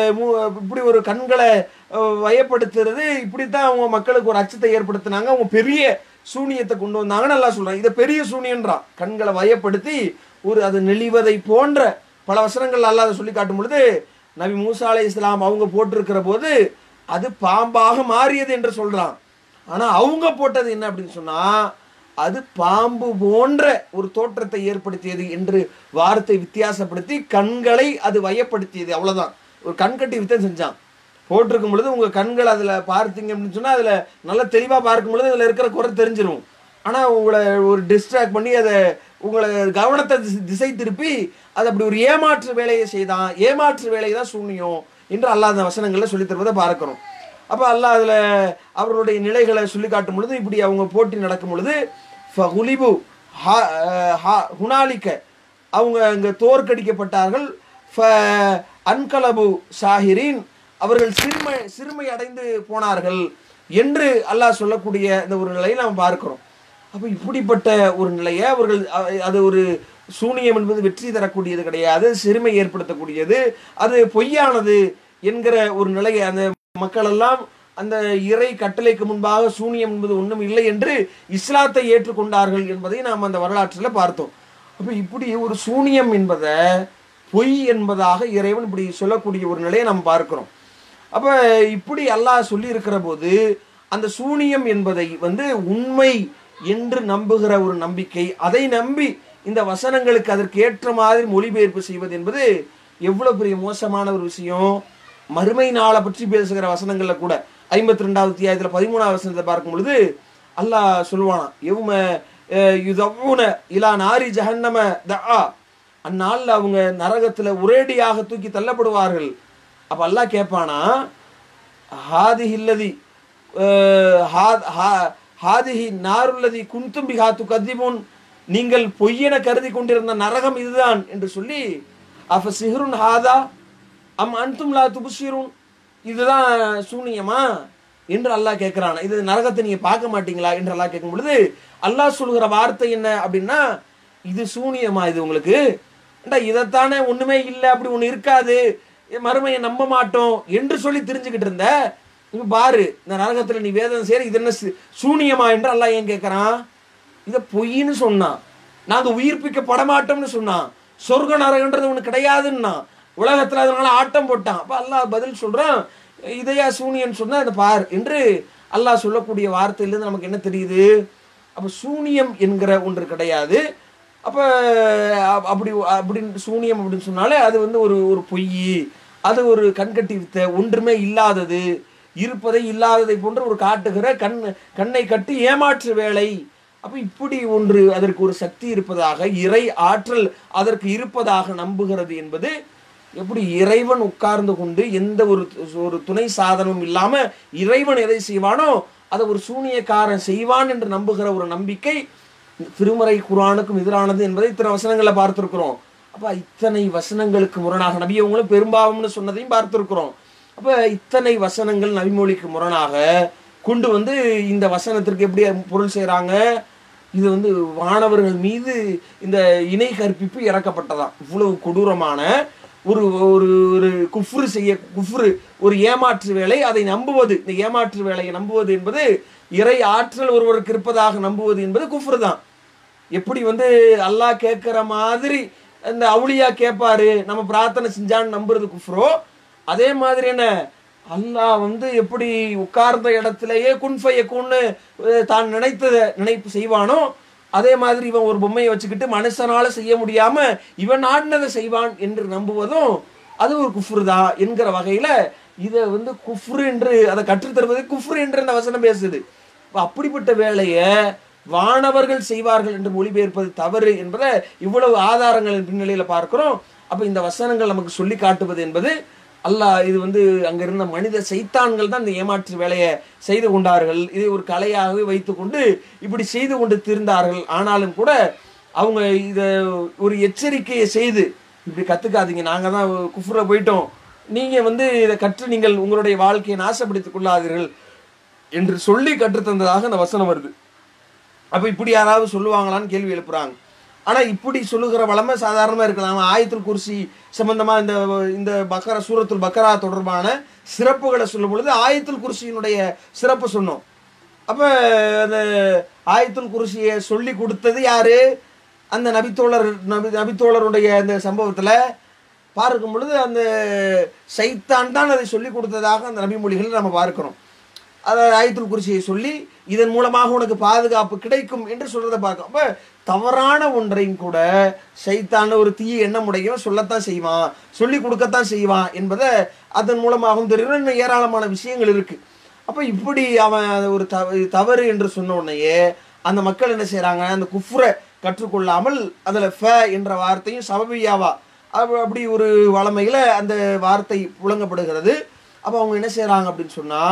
இப்படி ஒரு கண்களை அஹ், வயப்படுத்துறது இப்படித்தான் அவங்க மக்களுக்கு ஒரு அச்சத்தை ஏற்படுத்தினாங்க அவங்க பெரிய சூனியத்தை கொண்டு வந்தாங்கன்னு நல்லா சொல்றாங்க இதை பெரிய சூனியன்றான் கண்களை வயப்படுத்தி ஒரு அது நெளிவதை போன்ற பல வசனங்கள் அல்லாஹ் அதை சொல்லி காட்டும் பொழுது நபி மூசா அலை இஸ்லாம் அவங்க போட்டிருக்கிற போது அது பாம்பாக மாறியது என்று சொல்றான் ஆனா அவங்க போட்டது என்ன அப்படின்னு சொன்னா அது பாம்பு போன்ற ஒரு தோற்றத்தை ஏற்படுத்தியது என்று வார்த்தை வித்தியாசப்படுத்தி கண்களை அது வயப்படுத்தியது அவ்வளவுதான் ஒரு கண்கட்டி வித்தம் செஞ்சான் போட்டிருக்கும் பொழுது உங்க கண்கள் அதுல பார்த்தீங்க அப்படின்னு சொன்னா அதுல நல்ல தெளிவா பார்க்கும் பொழுது அதுல இருக்கிற குறை தெரிஞ்சிரும் ஆனா உங்களை ஒரு டிஸ்ட்ராக்ட் பண்ணி அதை உங்களை கவனத்தை திசை- திசை திருப்பி அது அப்படி ஒரு ஏமாற்று வேலையை செய்தான் ஏமாற்று வேலையை தான் சூனியம் என்று அல்லாஹ் அந்த வசனங்கள்ல சொல்லித் தருவதை பார்க்கிறோம் அப்போ அல்லாஹ் அதில் அவர்களுடைய நிலைகளை சொல்லி காட்டும் பொழுது இப்படி அவங்க போட்டி நடக்கும் பொழுது ஃபகுலிபு ஹா- அஹ் ஹா- ஹுனாலிக்க அவங்க அங்கே தோற்கடிக்கப்பட்டார்கள் ஃப அன்கலபு ஷாஹிரின் அவர்கள் சிறுமை சிறுமை அடைந்து போனார்கள் என்று அல்லாஹ் சொல்லக்கூடிய இந்த ஒரு நிலையை நாம் பார்க்கிறோம் அப்போ இப்படிப்பட்ட ஒரு நிலையை அவர்கள் அ- அது ஒரு சூனியம் என்பது வெற்றி தரக்கூடியது கிடையாது சிறுமை ஏற்படுத்தக்கூடியது அது பொய்யானது என்கிற ஒரு நிலையை அந்த மக்கள் எல்லாம் அந்த இறை கட்டளைக்கு முன்பாக சூனியம் என்பது ஒன்றும் இல்லை என்று இஸ்லாத்தை ஏற்றுக்கொண்டார்கள் என்பதை நாம் அந்த வரலாற்றில் பார்த்தோம் அப்போ இப்படி ஒரு சூனியம் என்பதை பொய் என்பதாக இறைவன் இப்படி சொல்லக்கூடிய ஒரு நிலையை நாம் பார்க்கிறோம் அப்போ இப்படி அல்லாஹ் சொல்லி இருக்கிற போது அந்த சூனியம் என்பதை வந்து உண்மை என்று நம்புகிற ஒரு நம்பிக்கை அதை நம்பி இந்த வசனங்களுக்கு அதற்கு ஏற்ற மாதிரி மொழிபெயர்ப்பு செய்வது என்பது எவ்வளவு பெரிய மோசமான ஒரு விஷயம் மறுமை நாளை பற்றி பேசுகிற வசனங்கள்ல கூட ஐம்பத்தி ரெண்டாவது அத்தியாயத்துல பதிமூணாவது வசனத்தை பார்க்கும் பொழுது அல்லாஹ் சொல்லுவானாம் எவ்ம யுதவுன இலா நாரி ஜஹன்னம தஆ அந்நாளில் அவங்க நரகத்துல ஒரேடியாக தூக்கி தள்ளப்படுவார்கள் அப்ப அல்லாஹ் கேட்பானா ஹாதிஹி இல்லதி அஹ், ஹா- ஹா- ஹாதிஹி நாருல்லதி குந்தும் பிஹாத்து கதிமுன் நீங்கள் பொய்யென கருதி கொண்டிருந்த நரகம் இதுதான் என்று சொல்லி அஃப சிஹ்ருன் ஹாதா அம் அன்தும் லா துபுசிருன் இதுதான் சூனியமா என்று அல்லாஹ் கேட்கிறான் இது நரகத்தை நீங்க பார்க்க மாட்டீங்களா என்று அல்லாஹ் கேட்கும் பொழுது அல்லாஹ் சொல்கிற வார்த்தை என்ன அப்படின்னா இது சூனியமா இது உங்களுக்கு ஏண்டா இதைத்தானே ஒண்ணுமே இல்லை அப்படி ஒண்ணு இருக்காது மறுமையை நம்ப மாட்டோம் என்று சொல்லி தெரிஞ்சுக்கிட்டு இருந்த இப்ப பாரு இந்த நரகத்துல நீ வேதம் சேர இது என்ன சு- சூனியமா என்று அல்லாஹ் ஏன் கேட்கறான் இதை பொய்ன்னு சொன்னான் நாங்க உயிர்ப்பிக்கப்பட மாட்டோம்னு சொன்னான் சொர்க்க நரகன்றது ஒண்ணு கிடையாதுன்னா உலகத்துல அதனால ஆட்டம் போட்டான் அப்ப அல்லாஹ் பதில் சொல்றான் இதையா சூனியன் சொன்னா அதை பார் என்று அல்லாஹ் சொல்லக்கூடிய வார்த்தையிலிருந்து நமக்கு என்ன தெரியுது அப்ப சூனியம் என்கிற ஒன்று கிடையாது அப்ப அ- அப்படி அப்படின்னு சூனியம் அப்படின்னு சொன்னாலே அது வந்து ஒரு ஒரு பொய் அது ஒரு கண்கட்டி வித்த ஒன்றுமே இல்லாதது இருப்பதை இல்லாததை போன்று ஒரு காட்டுகிற கண் கண்ணை கட்டி ஏமாற்று வேலை அப்ப இப்படி ஒன்று அதற்கு ஒரு சக்தி இருப்பதாக இறை ஆற்றல் அதற்கு இருப்பதாக நம்புகிறது என்பது எப்படி இறைவன் உட்கார்ந்து கொண்டு எந்த ஒரு ஒரு துணை சாதனமும் இல்லாம இறைவன் எதை செய்வானோ அதை ஒரு சூனியக்காரன் செய்வான் என்று நம்புகிற ஒரு நம்பிக்கை திருமறை குரானுக்கும் எதிரானது என்பதை இத்தனை வசனங்களை பார்த்திருக்கிறோம் அப்ப இத்தனை வசனங்களுக்கு முரணாக நபி அவங்களும் பெரும்பாவம்னு சொன்னதையும் பார்த்திருக்கிறோம் அப்ப இத்தனை வசனங்கள் நபிமொழிக்கு முரணாக கொண்டு வந்து இந்த வசனத்திற்கு எப்படி பொருள் செய்றாங்க இது வந்து வானவர்கள் மீது இந்த இணை கற்பிப்பு இறக்கப்பட்டதாம் இவ்வளவு கொடூரமான ஒரு ஒரு ஒரு குஃப்ரு செய்ய குஃப்ரு ஒரு ஏமாற்று வேலை அதை நம்புவது இந்த ஏமாற்று வேலையை நம்புவது என்பது இறை ஆற்றல் ஒருவருக்கு இருப்பதாக நம்புவது என்பது குஃப்ரு தான் எப்படி வந்து அல்லாஹ் கேட்குற மாதிரி இந்த அவுளியா கேட்பாரு நம்ம பிரார்த்தனை செஞ்சான்னு நம்புறது குஃப்ரோ அதே மாதிரி என்ன அல்லாஹ் வந்து எப்படி உட்கார்ந்த இடத்திலேயே குன்ஃபைய கூன்னு தான் நினைத்ததை நினைப்பு செய்வானோ அதே மாதிரி இவன் ஒரு பொம்மையை வச்சுக்கிட்டு மனுஷனால செய்ய முடியாம இவன் ஆடினதை செய்வான் என்று நம்புவதும் அது ஒரு குஃப்ரு தான் என்கிற வகையில இதை வந்து குஃப்ரு என்று அதை கற்றுத்தருவது குஃப்ரு என்று அந்த வசனம் பேசுது அப்ப அப்படிப்பட்ட வேலையை வானவர்கள் செய்வார்கள் என்று மொழிபெயர்ப்பது தவறு என்பதை இவ்வளவு ஆதாரங்களின் பின்னணியில பார்க்கிறோம் அப்ப இந்த வசனங்கள் நமக்கு சொல்லி காட்டுவது என்பது அல்லாஹ் இது வந்து அங்க இருந்த மனித சைத்தான்கள் தான் இந்த ஏமாற்று வேலையை செய்து கொண்டார்கள் இதை ஒரு கலையாகவே வைத்துக்கொண்டு இப்படி செய்து கொண்டு திருந்தார்கள் ஆனாலும் கூட அவங்க இதை ஒரு எச்சரிக்கையை செய்து இப்படி கத்துக்காதீங்க நாங்க தான் குஃப்ர போயிட்டோம் நீங்க வந்து இதை கற்று நீங்கள் உங்களுடைய வாழ்க்கையை நாசப்படுத்திக் கொள்ளாதீர்கள் என்று சொல்லி கற்றுத்தந்ததாக அந்த வசனம் வருது அப்ப இப்படி யாராவது சொல்லுவாங்களான்னு கேள்வி எழுப்புறாங்க ஆனா இப்படி சொல்லுகிற வளமை சாதாரணமா இருக்கலாம் ஆயத்துல் குர்சி சம்பந்தமா இந்த இந்த பக்கரா சூரத்துல் பக்கரா தொடர்பான சிறப்புகளை சொல்லும் பொழுது ஆயத்துல் குர்சியினுடைய சிறப்பு சொன்னோம் அப்ப அந்த ஆயத்துல் குர்சியை சொல்லி கொடுத்தது யாரு அந்த நபித்தோழர் நபி நபித்தோழருடைய அந்த சம்பவத்துல பார்க்கும் பொழுது அந்த சைத்தான் தான் அதை சொல்லி கொடுத்ததாக அந்த நபிமொழிகளை நம்ம பார்க்கிறோம் அதை ஆயத்துல் குர்சியை சொல்லி இதன் மூலமாக உனக்கு பாதுகாப்பு கிடைக்கும் என்று சொல்றதை பார்க்கும் அப்ப தவறான ஒன்றையும் கூட சைத்தான ஒரு தீய எண்ணம் உடையவன் சொல்லத்தான் செய்வான் சொல்லி கொடுக்கத்தான் செய்வான் என்பதை அதன் மூலமாகவும் தெரியும் இன்னும் ஏராளமான விஷயங்கள் இருக்கு அப்ப இப்படி அவன் ஒரு தவ- தவறு என்று சொன்ன உடனேயே அந்த மக்கள் என்ன செய்றாங்க அந்த குஃப்ரை கற்றுக்கொள்ளாமல் அதுல ஃப என்ற வார்த்தையும் சபபியாவா அப்ப- அப்படி ஒரு வளமையில அந்த வார்த்தை புழங்கப்படுகிறது அப்ப அவங்க என்ன செய்றாங்க அப்படின்னு சொன்னா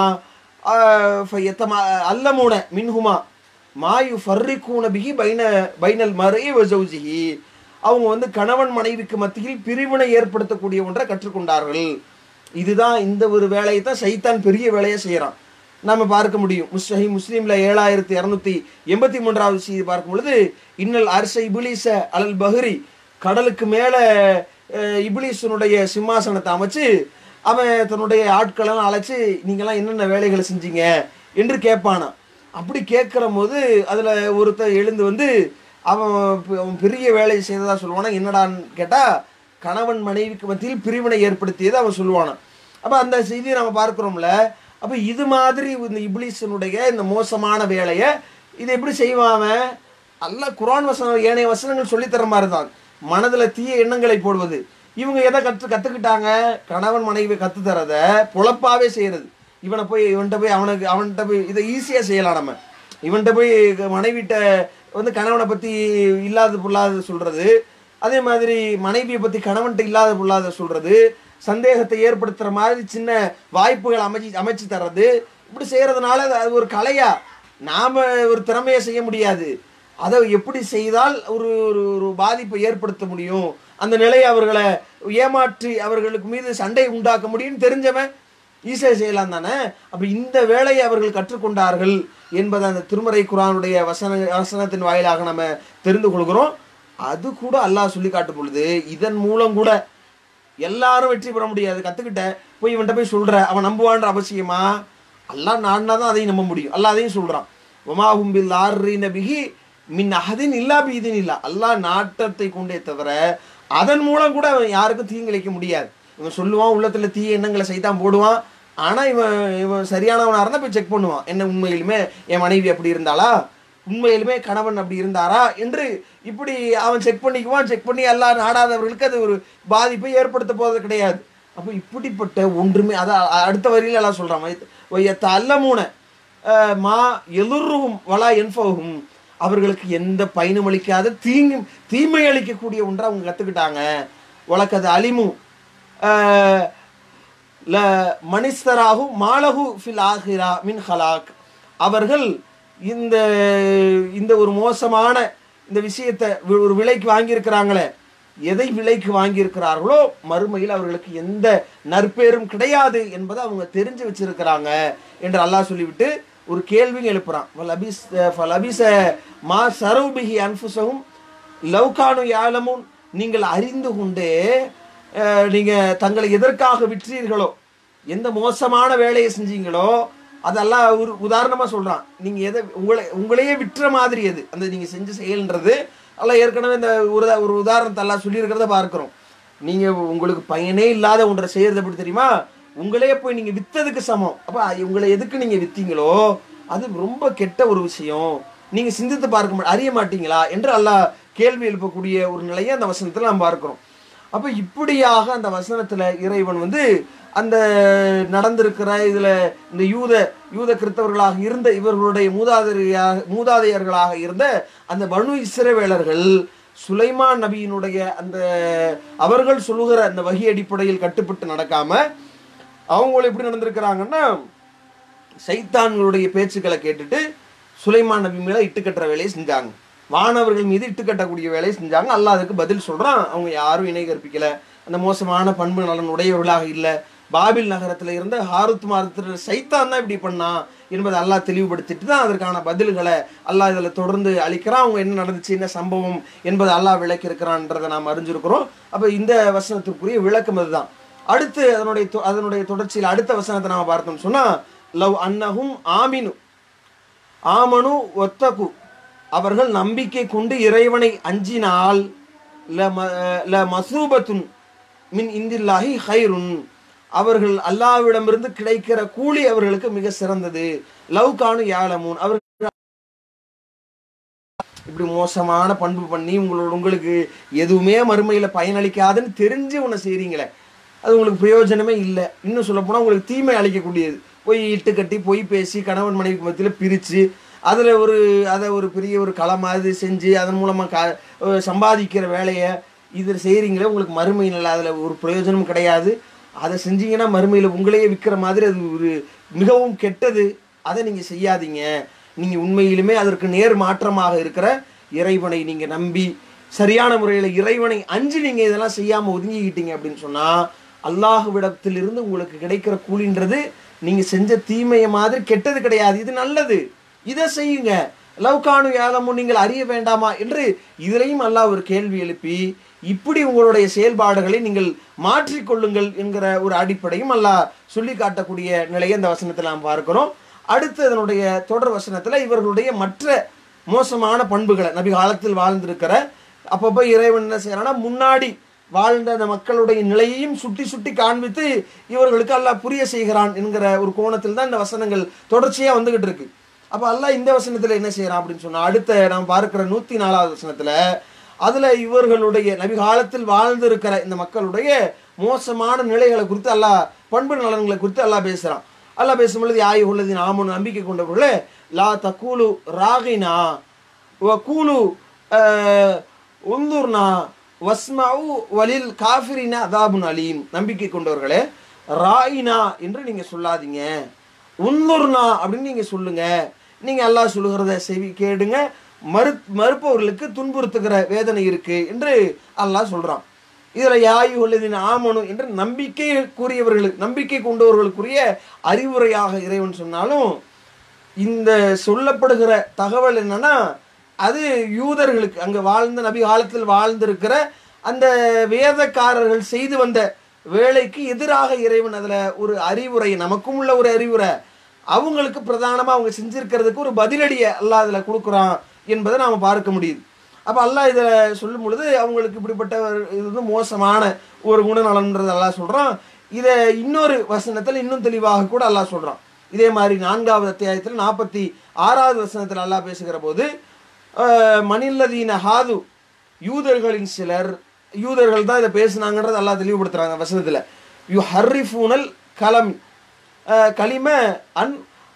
ஆஹ், ஃபயத்தமா- அல்லமூன மின்ஹுமா மாயு ஃபர்ரிக்கூன பிகி பைன பைனல் மறை வஜௌஜிஹி அவங்க வந்து கணவன் மனைவிக்கு மத்தியில் பிரிவினை ஏற்படுத்தக்கூடிய ஒன்றை கற்றுக்கொண்டார்கள் இதுதான் இந்த ஒரு வேலையை தான் சைத்தான் பெரிய வேலையை செய்யறான் நாம பார்க்க முடியும் முஸ்லி முஸ்லீம்ல ஏழாயிரத்தி இரநூத்தி எண்பத்தி மூன்றாவது செய்தி பார்க்கும் பொழுது இன்னல் அரச இபிலிச அலல் பஹ்ரி கடலுக்கு மேல அஹ், இபிலிசனுடைய சிம்மாசனத்தை அமைச்சு அவன் தன்னுடைய ஆட்களெல்லாம் அழைச்சு நீங்கெல்லாம் என்னென்ன வேலைகளை செஞ்சீங்க என்று கேட்பானாம் அப்படி கேட்கிற போது அதுல ஒருத்தர் எழுந்து வந்து அவன் பெ- அவன் பெரிய வேலையை செய்ததா சொல்லுவானா என்னடான்னு கேட்டா கணவன் மனைவிக்கு மத்தியில் பிரிவினை ஏற்படுத்தியதை அவன் சொல்லுவானாம் அப்ப அந்த செய்தியை நம்ம பார்க்கிறோம்ல அப்ப இது மாதிரி இந்த இப்லீஸனுடைய இந்த மோசமான வேலையை இது எப்படி செய்வான் அவன் அல்ல குரான் வசனம் ஏனைய வசனங்கள் சொல்லித்தர மாதிரி தான் மனதுல தீய எண்ணங்களை போடுவது இவங்க எதை கற்று கத்துக்கிட்டாங்க கணவன் மனைவி கத்து தரத பொழப்பாவே செய்யறது இவனை போய் இவன்கிட்ட போய் அவனுக்கு அவன்கிட்ட போய் இதை ஈஸியா செய்யலாம் நம்ம இவன்கிட்ட போய் மனைவிட்ட வந்து கணவனை பத்தி இல்லாத பொல்லாத சொல்றது அதே மாதிரி மனைவியை பத்தி கணவன்கிட்ட இல்லாத பொல்லாத சொல்றது சந்தேகத்தை ஏற்படுத்துற மாதிரி சின்ன வாய்ப்புகள் அமைச்சு அமைச்சு தர்றது இப்படி செய்யறதுனால அது- அது ஒரு கலையா நாம ஒரு திறமையை செய்ய முடியாது அதை எப்படி செய்தால் ஒரு ஒரு ஒரு பாதிப்பை ஏற்படுத்த முடியும் அந்த நிலையை அவர்களை ஏமாற்றி அவர்களுக்கு மீது சண்டை உண்டாக்க முடியும்னு தெரிஞ்சவன் ஈஸியாக செய்யலாம் தானே அப்ப இந்த வேலையை அவர்கள் கற்றுக்கொண்டார்கள் என்பதை அந்த திருமறை குரானுடைய வசன வசனத்தின் வாயிலாக நம்ம தெரிந்து கொள்கிறோம் அது கூட அல்லாஹ் சொல்லி காட்டும் பொழுது இதன் மூலம் கூட எல்லாரும் வெற்றி பெற முடியாது கத்துக்கிட்ட போய் இவன்கிட்ட போய் சொல்ற அவன் நம்புவான்ற அவசியமா அல்லாஹ் நாடினா தான் அதையும் நம்ப முடியும் அல்லாஹ் அதையும் சொல்றான் ஒமாஹும் பில் ஆர்ரீன பிஹி மின் அஹதின் இல்லா பீதின் இல்லா அல்லாஹ் நாட்டத்தை கொண்டே தவிர அதன் மூலம் கூட அவன் யாருக்கும் தீங்கிழைக்க முடியாது இவன் சொல்லுவான் உள்ளத்துல தீய எண்ணங்களை செய்தான் போடுவான் ஆனா இவன் இவன் சரியானவனா இருந்தா போய் செக் பண்ணுவான் என்ன உண்மையிலுமே என் மனைவி அப்படி இருந்தாளா உண்மையிலுமே கணவன் அப்படி இருந்தாரா என்று இப்படி அவன் செக் பண்ணிக்குவான் செக் பண்ணி எல்லா நாடாதவர்களுக்கு அது ஒரு பாதிப்பை ஏற்படுத்த போவது கிடையாது அப்போ இப்படிப்பட்ட ஒன்றுமே அதான் அடுத்த வரியில எல்லாம் சொல்றான் வையத்த அல்லமூன அஹ், மா எதிர்வும் வலா என்பகும் அவர்களுக்கு எந்த பயனும் அளிக்காத தீங்கும் தீமை அளிக்கக்கூடிய ஒன்றை அவங்க கத்துக்கிட்டாங்க உலக்கது அலிமு அஹ், ல மனிஸ்தராகு மாலகு ஃபில் ஆஹிரா மின் ஹலாக் அவர்கள் இந்த இந்த ஒரு மோசமான இந்த விஷயத்தை வி- ஒரு விலைக்கு வாங்கியிருக்கிறாங்களே எதை விலைக்கு வாங்கியிருக்கிறார்களோ மறுமையில் அவர்களுக்கு எந்த நற்பேரும் கிடையாது என்பதை அவங்க தெரிஞ்சு வச்சிருக்கிறாங்க என்று அல்லாஹ் சொல்லிவிட்டு ஒரு கேள்வியும் எழுப்புறான் "ஃபலபிஸ் ஃபலபிஸ மா சரௌபிஹி அன்ஃபுசஹும் லவ்கானு யாலமுன் நீங்கள் அறிந்து கொண்டே அஹ், நீங்க தங்களை எதற்காக விற்றீர்களோ எந்த மோசமான வேலையை செஞ்சீங்களோ அதெல்லாம் ஒரு உதாரணமா சொல்றான் நீங்க எதை உங்களை உங்களையே விற்ற மாதிரி எது அந்த நீங்க செஞ்ச செயல்ன்றது எல்லாம் ஏற்கனவே இந்த ஒரு ஒரு உதாரணத்தை எல்லாம் சொல்லியிருக்கிறத பார்க்கிறோம் நீங்க உங்களுக்கு பயனே இல்லாத ஒன்றை செய்யறது எப்படி தெரியுமா உங்களே போய் நீங்க வித்ததுக்கு சமம் அப்ப உங்களை எதுக்கு நீங்க வித்தீங்களோ அது ரொம்ப கெட்ட ஒரு விஷயம் நீங்க சிந்தித்து பார்க்க மா- அறிய மாட்டீங்களா என்று அல்லாஹ் கேள்வி எழுப்பக்கூடிய ஒரு நிலையை அந்த வசனத்துல நம்ம பார்க்கிறோம் அப்ப இப்படியாக அந்த வசனத்துல இறைவன் வந்து அந்த நடந்திருக்கிற இதுல இந்த யூத யூத கிறிஸ்தவர்களாக இருந்த இவர்களுடைய மூதாதையாக மூதாதையர்களாக இருந்த அந்த பனு இஸ்ரவேலர்கள் சுலைமான் நபியினுடைய அந்த அவர்கள் சொல்லுகிற அந்த வகி அடிப்படையில் கட்டுப்பட்டு நடக்காம அவங்களும் எப்படி நடந்திருக்கிறாங்கன்னா சைத்தான்களுடைய பேச்சுக்களை கேட்டுட்டு சுலைமான் நபி மேல இட்டு கட்டுற வேலையை செஞ்சாங்க வானவர்கள் மீது இட்டு கட்டக்கூடிய வேலையை செஞ்சாங்க அல்லாஹ் அதுக்கு பதில் சொல்றான் அவங்க யாரும் இணை கற்பிக்கல அந்த மோசமான பண்பு நலன் உடையவர்களாக இல்லை பாபில் நகரத்துல இருந்த ஹாருத் மாரத்துல சைத்தான் தான் இப்படி பண்ணான் என்பதை அல்லாஹ் தெளிவுபடுத்திட்டு தான் அதற்கான பதில்களை அல்லாஹ் இதில் தொடர்ந்து அளிக்கிறான் அவங்க என்ன நடந்துச்சு என்ன சம்பவம் என்பதை அல்லாஹ் விளக்கி இருக்கிறான்றதை நாம் அறிஞ்சிருக்கிறோம் அப்போ இந்த வசனத்திற்குரிய விளக்கம் அதுதான் அடுத்து அதனுடைய தொ- அதனுடைய தொடர்ச்சியில் அடுத்த வசனத்தை நாம பார்த்தோம்னு சொன்னா லவ் அன்னஹும் ஆமினு ஆமனு ஒத்தகு அவர்கள் நம்பிக்கை கொண்டு இறைவனை அஞ்சினால் ல ம- ல மசூபத்துன் மின் இந்தில்லாஹி ஹைருன் அவர்கள் அல்லாஹ்விடமிருந்து கிடைக்கிற கூலி அவர்களுக்கு மிக சிறந்தது லவ் கானு யாலமூன் அவர்கள் இப்படி மோசமான பண்பு பண்ணி உங்களோட உங்களுக்கு எதுவுமே மறுமையில் பயனளிக்காதுன்னு தெரிஞ்சு உன்னை செய்றீங்களே அது உங்களுக்கு பிரயோஜனமே இல்லை இன்னும் சொல்லப்போனால் உங்களுக்கு தீமை அளிக்கக்கூடியது போய் இட்டு கட்டி பொய் பேசி கணவன் மனைவிக்கு மத்தியில் பிரித்து அதில் ஒரு அதை ஒரு பெரிய ஒரு களை மாதிரி செஞ்சு அதன் மூலமாக கா அஹ் சம்பாதிக்கிற வேலையை இதில் செய்கிறீங்களே உங்களுக்கு மறுமையில் அதில் ஒரு பிரயோஜனமும் கிடையாது அதை செஞ்சீங்கன்னா மறுமையில் உங்களையே விற்கிற மாதிரி அது ஒரு மிகவும் கெட்டது அதை நீங்கள் செய்யாதீங்க நீங்கள் உண்மையிலுமே அதற்கு நேர் மாற்றமாக இருக்கிற இறைவனை நீங்கள் நம்பி சரியான முறையில் இறைவனை அஞ்சு நீங்கள் இதெல்லாம் செய்யாமல் ஒதுங்கிக்கிட்டீங்க அப்படின்னு சொன்னால் அல்லாஹுவிடத்திலிருந்து உங்களுக்கு கிடைக்கிற கூலின்றது நீங்கள் செஞ்ச தீமையை மாதிரி கெட்டது கிடையாது இது நல்லது இதை செய்யுங்க லவ்கானு யாலமும் நீங்கள் அறிய வேண்டாமா என்று இதிலையும் அல்லாஹ் ஒரு கேள்வி எழுப்பி இப்படி உங்களுடைய செயல்பாடுகளை நீங்கள் மாற்றிக்கொள்ளுங்கள் என்கிற ஒரு அடிப்படையும் அல்லாஹ் சொல்லி காட்டக்கூடிய நிலையை இந்த வசனத்தில் நாம் பார்க்கிறோம் அடுத்து அதனுடைய தொடர் வசனத்தில் இவர்களுடைய மற்ற மோசமான பண்புகளை நபி காலத்தில் வாழ்ந்திருக்கிற அப்பப்போ இறைவன் என்ன செய்யறான்னா முன்னாடி வாழ்ந்த அந்த மக்களுடைய நிலையையும் சுட்டி சுட்டி காண்பித்து இவர்களுக்கு அல்லாஹ் புரிய செய்கிறான் என்கிற ஒரு கோணத்தில் தான் இந்த வசனங்கள் தொடர்ச்சியாக வந்துகிட்டு இருக்கு அப்போ அல்லாஹ் இந்த வசனத்தில் என்ன செய்கிறான் அப்படின்னு சொன்னா அடுத்த நாம் பார்க்கிற நூற்றி நாலாவது வசனத்தில் அதில் இவர்களுடைய நபி காலத்தில் வாழ்ந்திருக்கிற இந்த மக்களுடைய மோசமான நிலைகளை குறித்து அல்லாஹ் பண்பு நலன்களை குறித்து அல்லாஹ் பேசுகிறான் அல்லாஹ் பேசும்பொழுது யாய் உள்ளது நாமும் நம்பிக்கை கொண்டவர்களே லா தக்கூலு ராகினா வக்கூலு உந்துர்னா வஸ்மவு வலில் காஃபிரினா அதாபுன் அலீம் நம்பிக்கை கொண்டவர்களே ராயினா என்று நீங்க சொல்லாதீங்க உந்துர்னா அப்படின்னு நீங்க சொல்லுங்க நீங்க அல்லாஹ் சொல்லுகிறத செவி கேடுங்க மறு மறுப்பவர்களுக்கு துன்புறுத்துகிற வேதனை இருக்கு என்று அல்லாஹ் சொல்றான் இதுல யாயு உள்ளதின் ஆமனு என்று நம்பிக்கை கூறியவர்களுக்கு நம்பிக்கை கொண்டவர்களுக்குரிய அறிவுரையாக இறைவன் சொன்னாலும் இந்த சொல்லப்படுகிற தகவல் என்னன்னா அது யூதர்களுக்கு அங்க வாழ்ந்த நபி காலத்தில் வாழ்ந்திருக்கிற அந்த வேதக்காரர்கள் செய்து வந்த வேலைக்கு எதிராக இறைவன் அதுல ஒரு அறிவுரை நமக்கும் உள்ள ஒரு அறிவுரை அவங்களுக்கு பிரதானமா அவங்க செஞ்சிருக்கிறதுக்கு ஒரு பதிலடியை அல்லாஹ் அதுல கொடுக்குறான் என்பதை நாம பார்க்க முடியுது அப்ப அல்லாஹ் இதை சொல்லும் பொழுது அவங்களுக்கு இப்படிப்பட்ட ஒரு இது வந்து மோசமான ஒரு குணநலன்றது அல்லாஹ் சொல்றான் இதை இன்னொரு வசனத்தில் இன்னும் தெளிவாக கூட அல்லாஹ் சொல்றான் இதே மாதிரி நான்காவது அத்தியாயத்தில் நாற்பத்தி ஆறாவது வசனத்தில் அல்லாஹ் பேசுகிற போது அஹ், மணில்லதீன ஹாது யூதர்களின் சிலர் யூதர்கள் தான் இதை பேசுனாங்கன்றது அல்லாஹ் தெளிவுபடுத்துறாங்க வசனத்தில் யூ ஹர்ரிஃபூனல் கலம் அஹ், கலிம அன்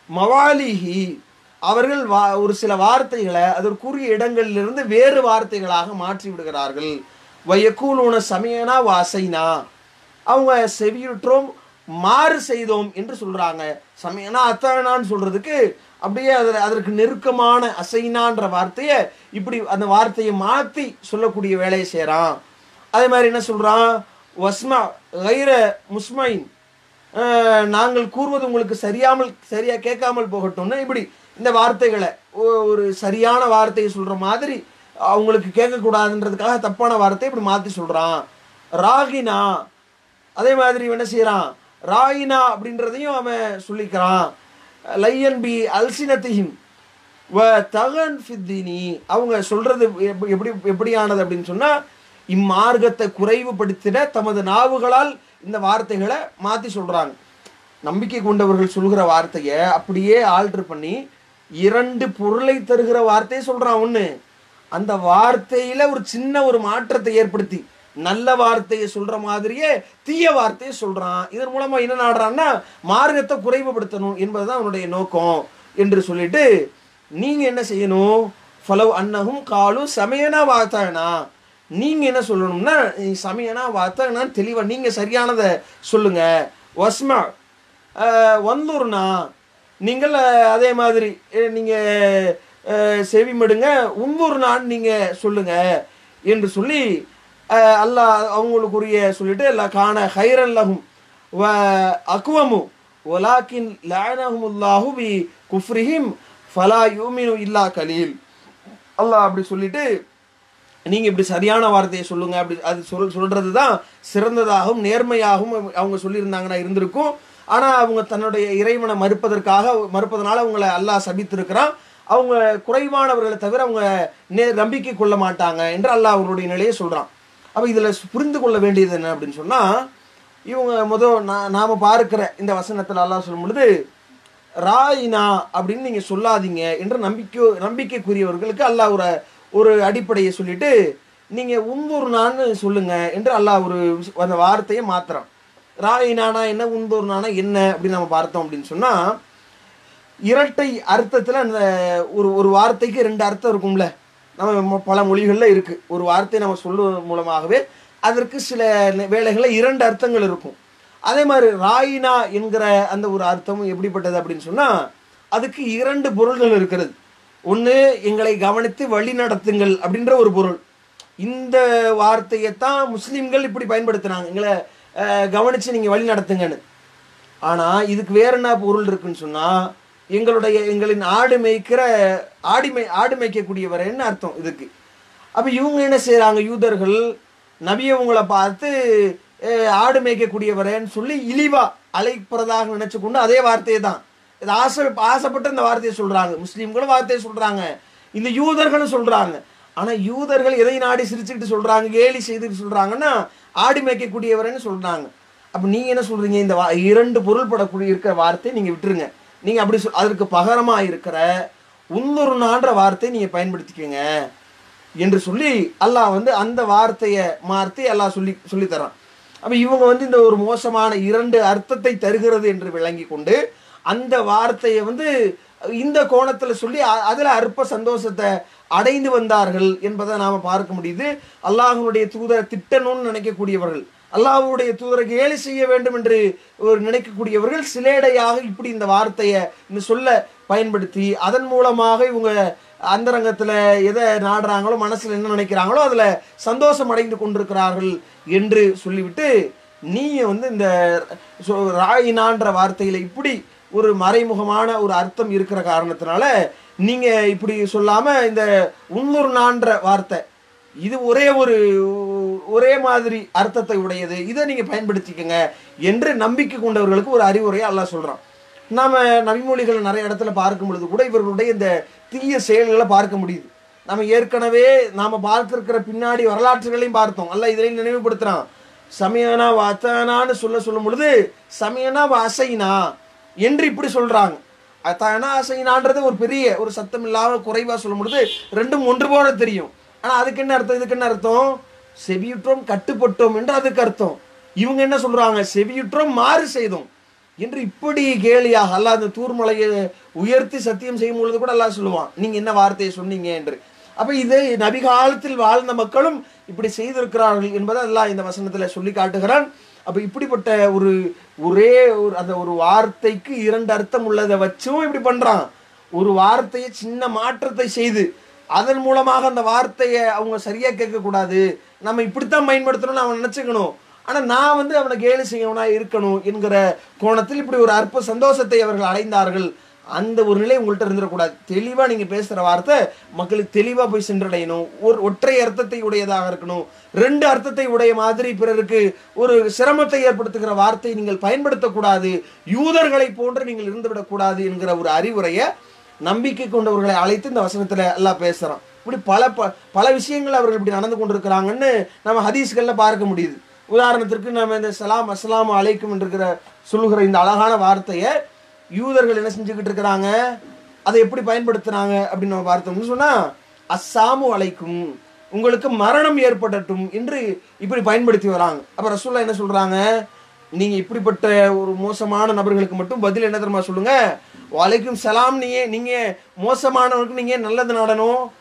மவாலிஹி அவர்கள் வா ஒரு சில வார்த்தைகளை அதற்குரிய இடங்களிலிருந்து வேறு வார்த்தைகளாக மாற்றி விடுகிறார்கள் வயக்கூலூன சமயனா வாசைனா அவங்க செவியுற்றோம் மாறு செய்தோம் என்று சொல்றாங்க சமயனா அத்தானான்னு சொல்றதுக்கு அப்படியே அதில் அதற்கு நெருக்கமான அசைனான்ற வார்த்தையை இப்படி அந்த வார்த்தையை மாற்றி சொல்லக்கூடிய வேலையை செய்கிறான் அதே மாதிரி என்ன சொல்றான் வஸ்மா கைர முஸ்மைன் அஹ், நாங்கள் கூறுவது உங்களுக்கு சரியாமல் சரியா கேட்காமல் போகட்டும்னு இப்படி இந்த வார்த்தைகளை ஒ- ஒரு சரியான வார்த்தையை சொல்ற மாதிரி அவங்களுக்கு கேட்கக்கூடாதுன்றதுக்காக தப்பான வார்த்தையை இப்படி மாற்றி சொல்றான் ராகினா அதே மாதிரி இவன் என்ன செய்யறான் ராயினா அப்படின்றதையும் அவன் சொல்லிக்கிறான் லையன் பி அல்சினத்திஹிம் வ தகன் ஃபித்தினி அவங்க சொல்றது எப்- எப்படி எப்படியானது அப்படின்னு சொன்னா இம்மார்க்கத்தை குறைவுபடுத்திட தமது நாவுகளால் இந்த வார்த்தைகளை மாத்தி சொல்றாங்க நம்பிக்கை கொண்டவர்கள் சொல்கிற வார்த்தையை அப்படியே ஆல்டர் பண்ணி இரண்டு பொருளை தருகிற வார்த்தையை சொல்றான் ஒண்ணு அந்த வார்த்தையில ஒரு சின்ன ஒரு மாற்றத்தை ஏற்படுத்தி நல்ல வார்த்தையை சொல்ற மாதிரியே தீய வார்த்தையை சொல்றான் இதன் மூலமா என்ன நாடுறான்னா மார்க்கத்தை குறைவுபடுத்தணும் என்பதுதான் அவனுடைய நோக்கம் என்று சொல்லிட்டு நீங்க என்ன செய்யணும் ஃபலவ் அன்னஹும் காலு சமயனா வாத்தானா நீங்க என்ன சொல்லணும்னா நீ சமயனா வாத்தானான்னு தெளிவா நீங்க சரியானதை சொல்லுங்க வஸ்மா அஹ், வந்தூர்னா நீங்கள் அஹ், அதே மாதிரி அஹ், நீங்க அஹ், செவிமடுங்க உந்தூர்னான்னு நீங்க சொல்லுங்க என்று சொல்லி அஹ், அல்லாஹ் அவங்களுக்குரிய சொல்லிட்டு எல்லாம் காண ஹைரல்லஹும் வ அக்வமு ஒலாக்கின் லானஹுமுல்லாஹு பி குஃப்ரிஹிம் ஃபலா யூமினு இல்லா கலீல் அல்லாஹ் அப்படி சொல்லிட்டு நீங்க இப்படி சரியான வார்த்தையை சொல்லுங்க அப்படி அது சொல் சொல்றது தான் சிறந்ததாகவும் நேர்மையாகவும் அவங்க சொல்லியிருந்தாங்கன்னா இருந்திருக்கும் ஆனா அவங்க தன்னுடைய இறைவனை மறுப்பதற்காக மறுப்பதனால அவங்கள அல்லாஹ் சபித்திருக்கிறான் அவங்க குறைவானவர்களை தவிர அவங்க நே நம்பிக்கை கொள்ள மாட்டாங்க என்று அல்லாஹ் அவருடைய நிலையை சொல்றான் அப்ப இதுல புரிந்து கொள்ள வேண்டியது என்ன அப்படின்னு சொன்னா இவங்க முத நா- நாம பார்க்கிற இந்த வசனத்துல அல்லாஹ் சொல்லும் பொழுது ராயினா அப்படின்னு நீங்க சொல்லாதீங்க என்று நம்பிக்கை நம்பிக்கைக்குரியவர்களுக்கு அல்லாஹ் ஒரு ஒரு அடிப்படையை சொல்லிட்டு நீங்க உந்தூர்னான்னு சொல்லுங்க என்று அல்லாஹ் ஒரு விஷ- அந்த வார்த்தையை மாத்துறான் ராயினானா என்ன உந்தூர்னானா என்ன அப்படின்னு நம்ம பார்த்தோம் அப்படின்னு சொன்னா இரட்டை அர்த்தத்துல அந்த ஒரு ஒரு வார்த்தைக்கு ரெண்டு அர்த்தம் இருக்கும்ல நம்ம மொ- பல மொழிகள்ல இருக்கு ஒரு வார்த்தை நம்ம சொல்லுவதன் மூலமாகவே அதற்கு சில நே- வேளைகள்ல இரண்டு அர்த்தங்கள் இருக்கும் அதே மாதிரி ராயினா என்கிற அந்த ஒரு அர்த்தமும் எப்படிப்பட்டது அப்படின்னு சொன்னா அதுக்கு இரண்டு பொருள்கள் இருக்கிறது ஒன்று எங்களை கவனித்து வழி நடத்துங்கள் அப்படின்ற ஒரு பொருள் இந்த வார்த்தையைத்தான் முஸ்லிம்கள் இப்படி பயன்படுத்துனாங்க எங்களை அஹ், கவனிச்சு நீங்க வழி நடத்துங்கன்னு ஆனா இதுக்கு வேற என்ன பொருள் இருக்குன்னு சொன்னா எங்களுடைய எங்களின் ஆடு மேய்க்கிற ஆடி மே ஆடு மேய்க்கக்கூடியவரேன்னு அர்த்தம் இதுக்கு அப்ப இவங்க என்ன செய்றாங்க யூதர்கள் நபியவங்களை பார்த்து அஹ், ஆடு மேய்க்கக்கூடியவரேன்னு சொல்லி இழிவா அழைப்பறதாக நினைச்சு கொண்டு அதே வார்த்தையை தான் இது ஆசை ஆசைப்பட்டு இந்த வார்த்தையை சொல்றாங்க முஸ்லீம்களும் வார்த்தையை சொல்றாங்க இந்த யூதர்களும் சொல்றாங்க ஆனா யூதர்கள் எதை நாடி சிரிச்சுக்கிட்டு சொல்றாங்க கேலி செய்துட்டு சொல்றாங்கன்னா ஆடு மேய்க்கக்கூடியவரேன்னு சொல்றாங்க அப்ப நீங்க என்ன சொல்றீங்க இந்த வா- இரண்டு பொருள்படக்கூடிய இருக்கிற வார்த்தையை நீங்க விட்டுருங்க நீங்க அப்படி சொல் அதற்கு பகரமா இருக்கிற உந்துருனான்ற வார்த்தையை நீங்க பயன்படுத்திக்கங்க என்று சொல்லி அல்லாஹ் வந்து அந்த வார்த்தையை மாற்றி அல்லாஹ் சொல்லி சொல்லி தரான் அப்ப இவங்க வந்து இந்த ஒரு மோசமான இரண்டு அர்த்தத்தை தருகிறது என்று விளங்கி கொண்டு அந்த வார்த்தையை வந்து இந்த கோணத்துல சொல்லி அ- அதுல அற்ப சந்தோஷத்தை அடைந்து வந்தார்கள் என்பதை நாம பார்க்க முடியுது அல்லாஹ்வுடைய தூதரை திட்டணும்னு நினைக்கக்கூடியவர்கள் அல்லாஹ்வுடைய தூதரை கேலி செய்ய வேண்டும் என்று ஒரு நினைக்கக்கூடியவர்கள் சிலேடையாக இப்படி இந்த வார்த்தையை இந்த சொல்ல பயன்படுத்தி அதன் மூலமாக இவங்க அந்தரங்கத்துல எதை நாடுறாங்களோ மனசுல என்ன நினைக்கிறாங்களோ அதுல சந்தோஷம் அடைந்து கொண்டிருக்கிறார்கள் என்று சொல்லிவிட்டு நீ வந்து இந்த சொ- ராயினான்ற வார்த்தையில இப்படி ஒரு மறைமுகமான ஒரு அர்த்தம் இருக்கிற காரணத்தினால நீங்க இப்படி சொல்லாம இந்த உன்னூர் நான்ற வார்த்தை இது ஒரே ஒரு ஒரே மாதிரி அர்த்தத்தை உடையது இதை நீங்க பயன்படுத்திக்கங்க என்று நம்பிக்கை கொண்டவர்களுக்கு ஒரு அறிவுரையை அல்லாஹ் சொல்றான் நாம நபிமொழிகள் நிறைய இடத்துல பார்க்கும் பொழுது கூட இவர்களுடைய இந்த தீய செயல்களை பார்க்க முடியுது நம்ம ஏற்கனவே நாம பார்க்கிருக்கிற பின்னாடி வரலாற்றுகளையும் பார்த்தோம் அல்ல இதிலையும் நினைவுபடுத்துறான் சமயனா வாத்தானான்னு சொல்ல சொல்லும் பொழுது சமயனா வாசைனா என்று இப்படி சொல்றாங்க அத்தானா அசைனான்றது ஒரு பெரிய ஒரு சத்தம் இல்லாம குறைவா சொல்லும் பொழுது ரெண்டும் ஒன்று போல தெரியும் ஆனா அதுக்கு என்ன அர்த்தம் இதுக்கு என்ன அர்த்தம் செவியுற்றோம் கட்டுப்பட்டோம் என்று அதுக்கு அர்த்தம் இவங்க என்ன சொல்றாங்க செவியுற்றோம் மாறு செய்தோம் என்று இப்படி கேலியாக அல்லாஹ் அந்த தூர்மலையை உயர்த்தி சத்தியம் செய்யும் பொழுது கூட அல்லாஹ் சொல்லுவான் நீங்க என்ன வார்த்தையை சொன்னீங்க என்று அப்ப இது நபிகாலத்தில் வாழ்ந்த மக்களும் இப்படி செய்திருக்கிறார்கள் என்பதை அல்லாஹ் இந்த வசனத்துல சொல்லி காட்டுகிறான் அப்ப இப்படிப்பட்ட ஒரு ஒரே ஒரு அந்த ஒரு வார்த்தைக்கு இரண்டு அர்த்தம் உள்ளதை வச்சும் இப்படி பண்றான் ஒரு வார்த்தையை சின்ன மாற்றத்தை செய்து அதன் மூலமாக அந்த வார்த்தையை அவங்க சரியா கேட்கக்கூடாது நம்ம இப்படித்தான் பயன்படுத்தணும்னு அவன் நினைச்சுக்கணும் ஆனா நான் வந்து அவனை கேலி செய்யவனா இருக்கணும் என்கிற கோணத்தில் இப்படி ஒரு அற்ப சந்தோஷத்தை அவர்கள் அடைந்தார்கள் அந்த ஒரு நிலை உங்கள்கிட்ட இருந்துடக்கூடாது தெளிவா நீங்க பேசுற வார்த்தை மக்களுக்கு தெளிவா போய் சென்றடையணும் ஒரு ஒற்றை அர்த்தத்தை உடையதாக இருக்கணும் ரெண்டு அர்த்தத்தை உடைய மாதிரி பிறருக்கு ஒரு சிரமத்தை ஏற்படுத்துகிற வார்த்தை நீங்கள் பயன்படுத்தக்கூடாது யூதர்களை போன்று நீங்கள் இருந்துவிடக்கூடாது என்கிற ஒரு அறிவுரையை நம்பிக்கை கொண்டவர்களை அழைத்து இந்த வசனத்துல எல்லாம் பேசுறான் இப்படி பல ப- பல விஷயங்கள் அவர்கள் இப்படி நடந்து கொண்டிருக்கிறாங்கன்னு நம்ம ஹதீஸ்கள்ல பார்க்க முடியுது உதாரணத்திற்கு நம்ம இந்த சலாம் அஸ்ஸலாமு அலைக்கும் இருக்கிற சொல்லுகிற இந்த அழகான வார்த்தையை யூதர்கள் என்ன செஞ்சுக்கிட்டு இருக்கிறாங்க அதை எப்படி பயன்படுத்துறாங்க அப்படின்னு நம்ம பார்த்தோம்னு சொன்னா அஸ்ஸாமு அலைக்கும் உங்களுக்கு மரணம் ஏற்படட்டும் என்று இப்படி பயன்படுத்தி வராங்க அப்ப ரசூல்லா என்ன சொல்றாங்க நீங்க இப்படிப்பட்ட ஒரு மோசமான நபர்களுக்கு மட்டும் பதில் என்ன தெரியுமா சொல்லுங்க வலைக்கும் சலாம் நீங்க நீங்க மோசமானவருக்கு நீங்க நல்லது நாடணும்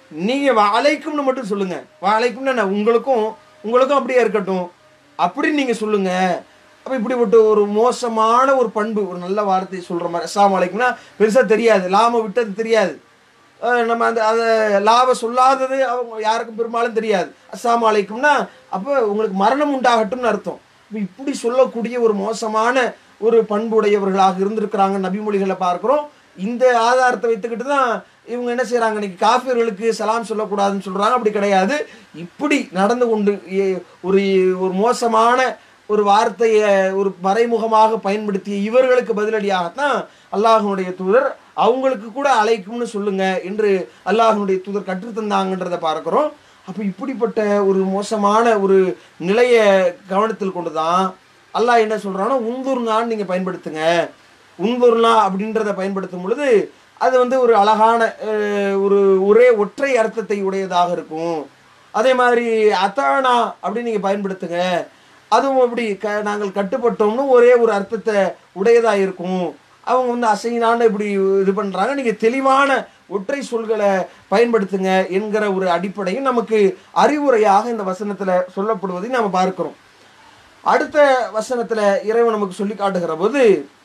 நீங்க வாழைக்கும்னு மட்டும் சொல்லுங்க வாழைக்கும்னு என்ன உங்களுக்கும் உங்களுக்கும் அப்படியே இருக்கட்டும் அப்படின்னு நீங்க சொல்லுங்க அப்ப இப்படிப்பட்ட ஒரு மோசமான ஒரு பண்பு ஒரு நல்ல வார்த்தை சொல்ற மாதிரி அஸ்ஸலாமு அலைக்கும்னா பெருசா தெரியாது லாம விட்டது தெரியாது அஹ் நம்ம அந்த அதை லாப சொல்லாதது அவங்க யாருக்கும் பெரும்பாலும் தெரியாது அஸ்ஸலாமு அலைக்கும்னா அப்போ உங்களுக்கு மரணம் உண்டாகட்டும்னு அர்த்தம் அப்ப இப்படி சொல்லக்கூடிய ஒரு மோசமான ஒரு பண்புடையவர்களாக இருந்திருக்கிறாங்க நபிமொழிகளை பார்க்கிறோம் இந்த ஆதாரத்தை வைத்துக்கிட்டு தான் இவங்க என்ன செய்றாங்க இன்னைக்கு காஃபியர்களுக்கு சலாம் சொல்லக்கூடாதுன்னு சொல்றாங்க அப்படி கிடையாது இப்படி நடந்து கொண்டு எ- ஒரு ஒரு மோசமான ஒரு வார்த்தையை ஒரு மறைமுகமாக பயன்படுத்திய இவர்களுக்கு பதிலடியாகத்தான் அல்லாஹ்வுடைய தூதர் அவங்களுக்கு கூட அழைக்கும்னு சொல்லுங்க என்று அல்லாஹ்வுடைய தூதர் கற்றுத்தந்தாங்கன்றதை பார்க்கிறோம் அப்போ இப்படிப்பட்ட ஒரு மோசமான ஒரு நிலையை கவனத்தில் கொண்டு தான் அல்லாஹ் என்ன சொல்றான்னா உந்துர்னான்னு நீங்க பயன்படுத்துங்க உந்துர்னா அப்படின்றத பயன்படுத்தும் பொழுது அது வந்து ஒரு அழகான அஹ், ஒரு ஒரே ஒற்றை அர்த்தத்தை உடையதாக இருக்கும் அதே மாதிரி அத்தானா அப்படின்னு நீங்க பயன்படுத்துங்க அதுவும் அப்படி க நாங்கள் கட்டுப்பட்டோம்னு ஒரே ஒரு அர்த்தத்தை உடையதா இருக்கும் அவங்க வந்து அசைனான்னு இப்படி இது பண்றாங்க நீங்க தெளிவான ஒற்றை சொல்களை பயன்படுத்துங்க என்கிற ஒரு அடிப்படையும் நமக்கு அறிவுரையாக இந்த வசனத்துல சொல்லப்படுவதை நாம பார்க்கிறோம் அடுத்த வசனத்துல இறைவன் நமக்கு சொல்லி காட்டுகிற போது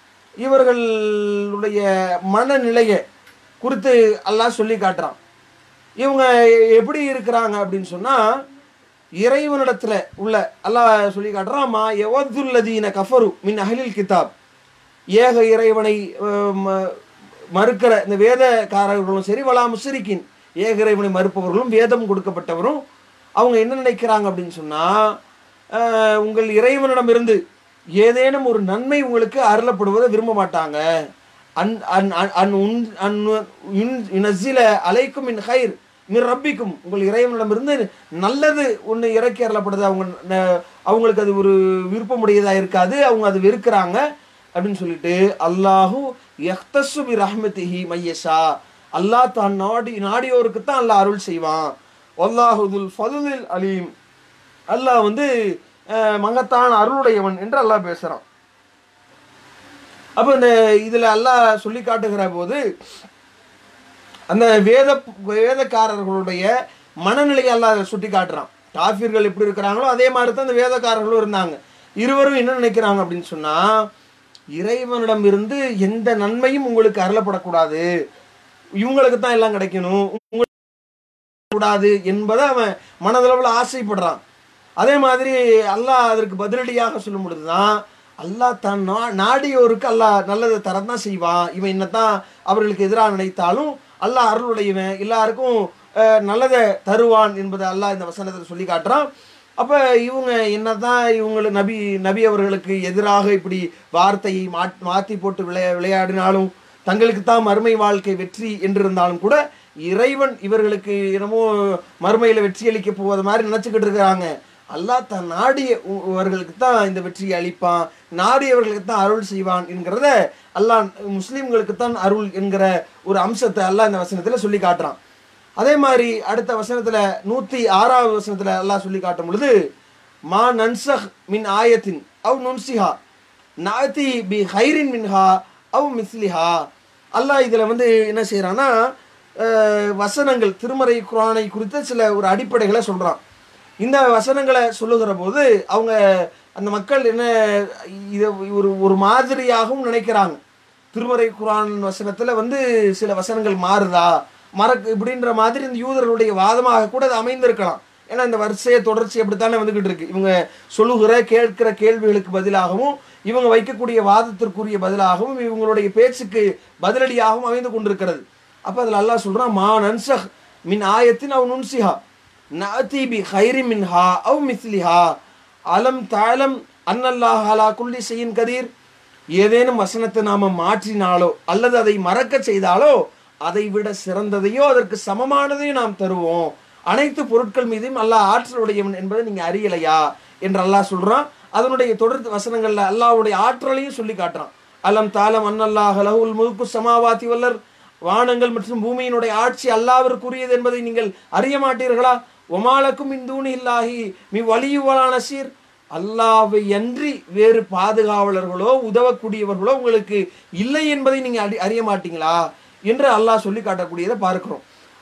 இவர்களுடைய மனநிலையை குறித்து அல்லாஹ் சொல்லி காட்டுறான் இவங்க எப்படி இருக்கிறாங்க அப்படின்னு சொன்னா இறைவனிடத்துல உள்ள அல்லாஹ் சொல்லி காட்டுறான் மா எவதுல்லதீன கஃபரு மின் அஹ்லில் கிதாப் ஏக இறைவனை அஹ், ம- மறுக்கிற இந்த வேதக்காரர்களும் சரி வலா முஸ்ரிக்கின் ஏக இறைவனை மறுப்பவர்களும் வேதம் கொடுக்கப்பட்டவரும் அவங்க என்ன நினைக்கிறாங்க அப்படின்னு சொன்னா அஹ், உங்கள் இறைவனிடமிருந்து ஏதேனும் ஒரு நன்மை உங்களுக்கு அருளப்படுவதை விரும்ப மாட்டாங்க அன் அன் அன் அன் உன் அன் உன் யுனஸ்ஸில அலைக்கும் மின் ஹைர் மின் ரப்பிக்கும் உங்கள் இறைவனிடமிருந்து நல்லது ஒன்று இறக்கி அருளப்படுது அவங்க ந- அவங்களுக்கு அது ஒரு விருப்பமுடையதாக இருக்காது அவங்க அது வெறுக்கிறாங்க அப்படின்னு சொல்லிட்டு அல்லாஹு யஹ்தசு பி ரஹ்மதிஹி மையஷா அல்லாஹ் தான் நாடி நாடியோருக்கு தான் அல்லாஹ் அருள் செய்வான் அல்லாஹுதுல் ஃபதுலில் அலீம் அல்லாஹ் வந்து அஹ், மகத்தான் அருளுடையவன் என்று அல்லாஹ் பேசுறான் அப்போ இந்த இதுல அல்லாஹ் சொல்லி காட்டுகிற போது அந்த வேத வேதக்காரர்களுடைய மனநிலையை அல்லாஹ் சுட்டி காட்டுறான் காஃபிர்கள் எப்படி இருக்கிறாங்களோ அதே மாதிரி தான் இந்த வேதக்காரர்களும் இருந்தாங்க இருவரும் என்ன நினைக்கிறாங்க அப்படின்னு சொன்னா இறைவனிடம் இருந்து எந்த நன்மையும் உங்களுக்கு அருளப்படக்கூடாது இவங்களுக்கு தான் எல்லாம் கிடைக்கணும் உங்களுக்கு கூடாது என்பதை அவன் மனதளவில் ஆசைப்படுறான் அதே மாதிரி அல்லாஹ் அதற்கு பதிலடியாக சொல்லும் பொழுதுதான் அல்லாஹ் தன் நா நாடியோருக்கு அல்லாஹ் நல்லதை தரதான் செய்வான் இவன் என்னத்தான் அவர்களுக்கு எதிராக நினைத்தாலும் அல்லாஹ் அருளுடையவன் எல்லாருக்கும் அஹ், நல்லதை தருவான் என்பதை அல்லாஹ் இந்த வசனத்தில் சொல்லி காட்டுறான் அப்போ இவங்க என்னதான் இவங்களை நபி நபி அவர்களுக்கு எதிராக இப்படி வார்த்தையை மாட் மாற்றி போட்டு விளையா விளையாடினாலும் தங்களுக்கு தான் மறுமை வாழ்க்கை வெற்றி என்றிருந்தாலும் கூட இறைவன் இவர்களுக்கு என்னமோ மறுமையில வெற்றி அளிக்க போவது மாதிரி நினைச்சுக்கிட்டு இருக்கிறாங்க அல்லாஹ் தான் நாடியவர்களுக்கு தான் இந்த வெற்றியை அளிப்பான் நாடியவர்களுக்கு தான் அருள் செய்வான் என்கிறத அல்லாஹ் முஸ்லீம்களுக்கு தான் அருள் என்கிற ஒரு அம்சத்தை அல்லாஹ் இந்த வசனத்துல சொல்லி காட்டுறான் அதே மாதிரி அடுத்த வசனத்துல நூத்தி ஆறாவது வசனத்துல அல்லாஹ் சொல்லி காட்டும் பொழுது மா நன்சஹ் மின் ஆயத்தின் அவ் நுன்சிஹா நாத்தி பி ஹைரின் மின்ஹா அவ் மிஸ்லிஹா அல்லாஹ் இதுல வந்து என்ன செய்யறான்னா அஹ், வசனங்கள் திருமறை குரானை குறித்த சில ஒரு அடிப்படைகளை சொல்றான் இந்த வசனங்களை சொல்லுகிற போது அவங்க அந்த மக்கள் என்ன இதை ஒரு ஒரு மாதிரியாகவும் நினைக்கிறாங்க திருமறை குரான் வசனத்துல வந்து சில வசனங்கள் மாறுதா மறக்கு இப்படின்ற மாதிரி இந்த யூதர்களுடைய வாதமாக கூட அது அமைந்திருக்கலாம் ஏன்னா இந்த வரிசைய தொடர்ச்சி அப்படித்தானே வந்துகிட்டு இருக்கு இவங்க சொல்லுகிற கேட்கிற கேள்விகளுக்கு பதிலாகவும் இவங்க வைக்கக்கூடிய வாதத்திற்குரிய பதிலாகவும் இவங்களுடைய பேச்சுக்கு பதிலடியாகவும் அமைந்து கொண்டிருக்கிறது அப்ப அதுல அல்லாஹ் சொல்றான் மா நன்சஹ் மின் ஆயத்தின் அவ் நுன்சிஹா நாத்தி பி ஹைரி மின்ஹா அவ் மிஸ்லிஹா அலம் தாலம் அன்னல்லாஹ் அலா குல்லி செய்யின் கதீர் ஏதேனும் வசனத்தை நாம மாற்றினாலோ அல்லது அதை மறக்க செய்தாலோ அதை விட சிறந்ததையோ அதற்கு சமமானதையும் நாம் தருவோம் அனைத்து பொருட்கள் மீதும் அல்லாஹ் ஆற்றலுடையவன் என்பதை நீங்க அறியலையா என்று அல்லாஹ் சொல்றான் அதனுடைய தொடர் வசனங்கள்ல அல்லாஹ்வுடைய ஆற்றலையும் சொல்லி காட்டுறான் அலம் தாலம் அன்னல்லாஹ் லஹுல் முல்கு சமாவாதி வல்லர் வானங்கள் மற்றும் பூமியினுடைய ஆட்சி அல்லாவிற்குரியது என்பதை நீங்கள் அறிய மாட்டீர்களா ஒமாலக்கும் இந்தூனி இல்லாஹி மி வலியுவலான சீர் அல்லாவை அன்றி வேறு பாதுகாவலர்களோ உதவக்கூடியவர்களோ உங்களுக்கு இல்லை என்பதை நீங்க அறி அறிய மாட்டீங்களா என்று அல்லாஹ் சொல்லி காட்டக்கூடியதை பார்க்கிறோம்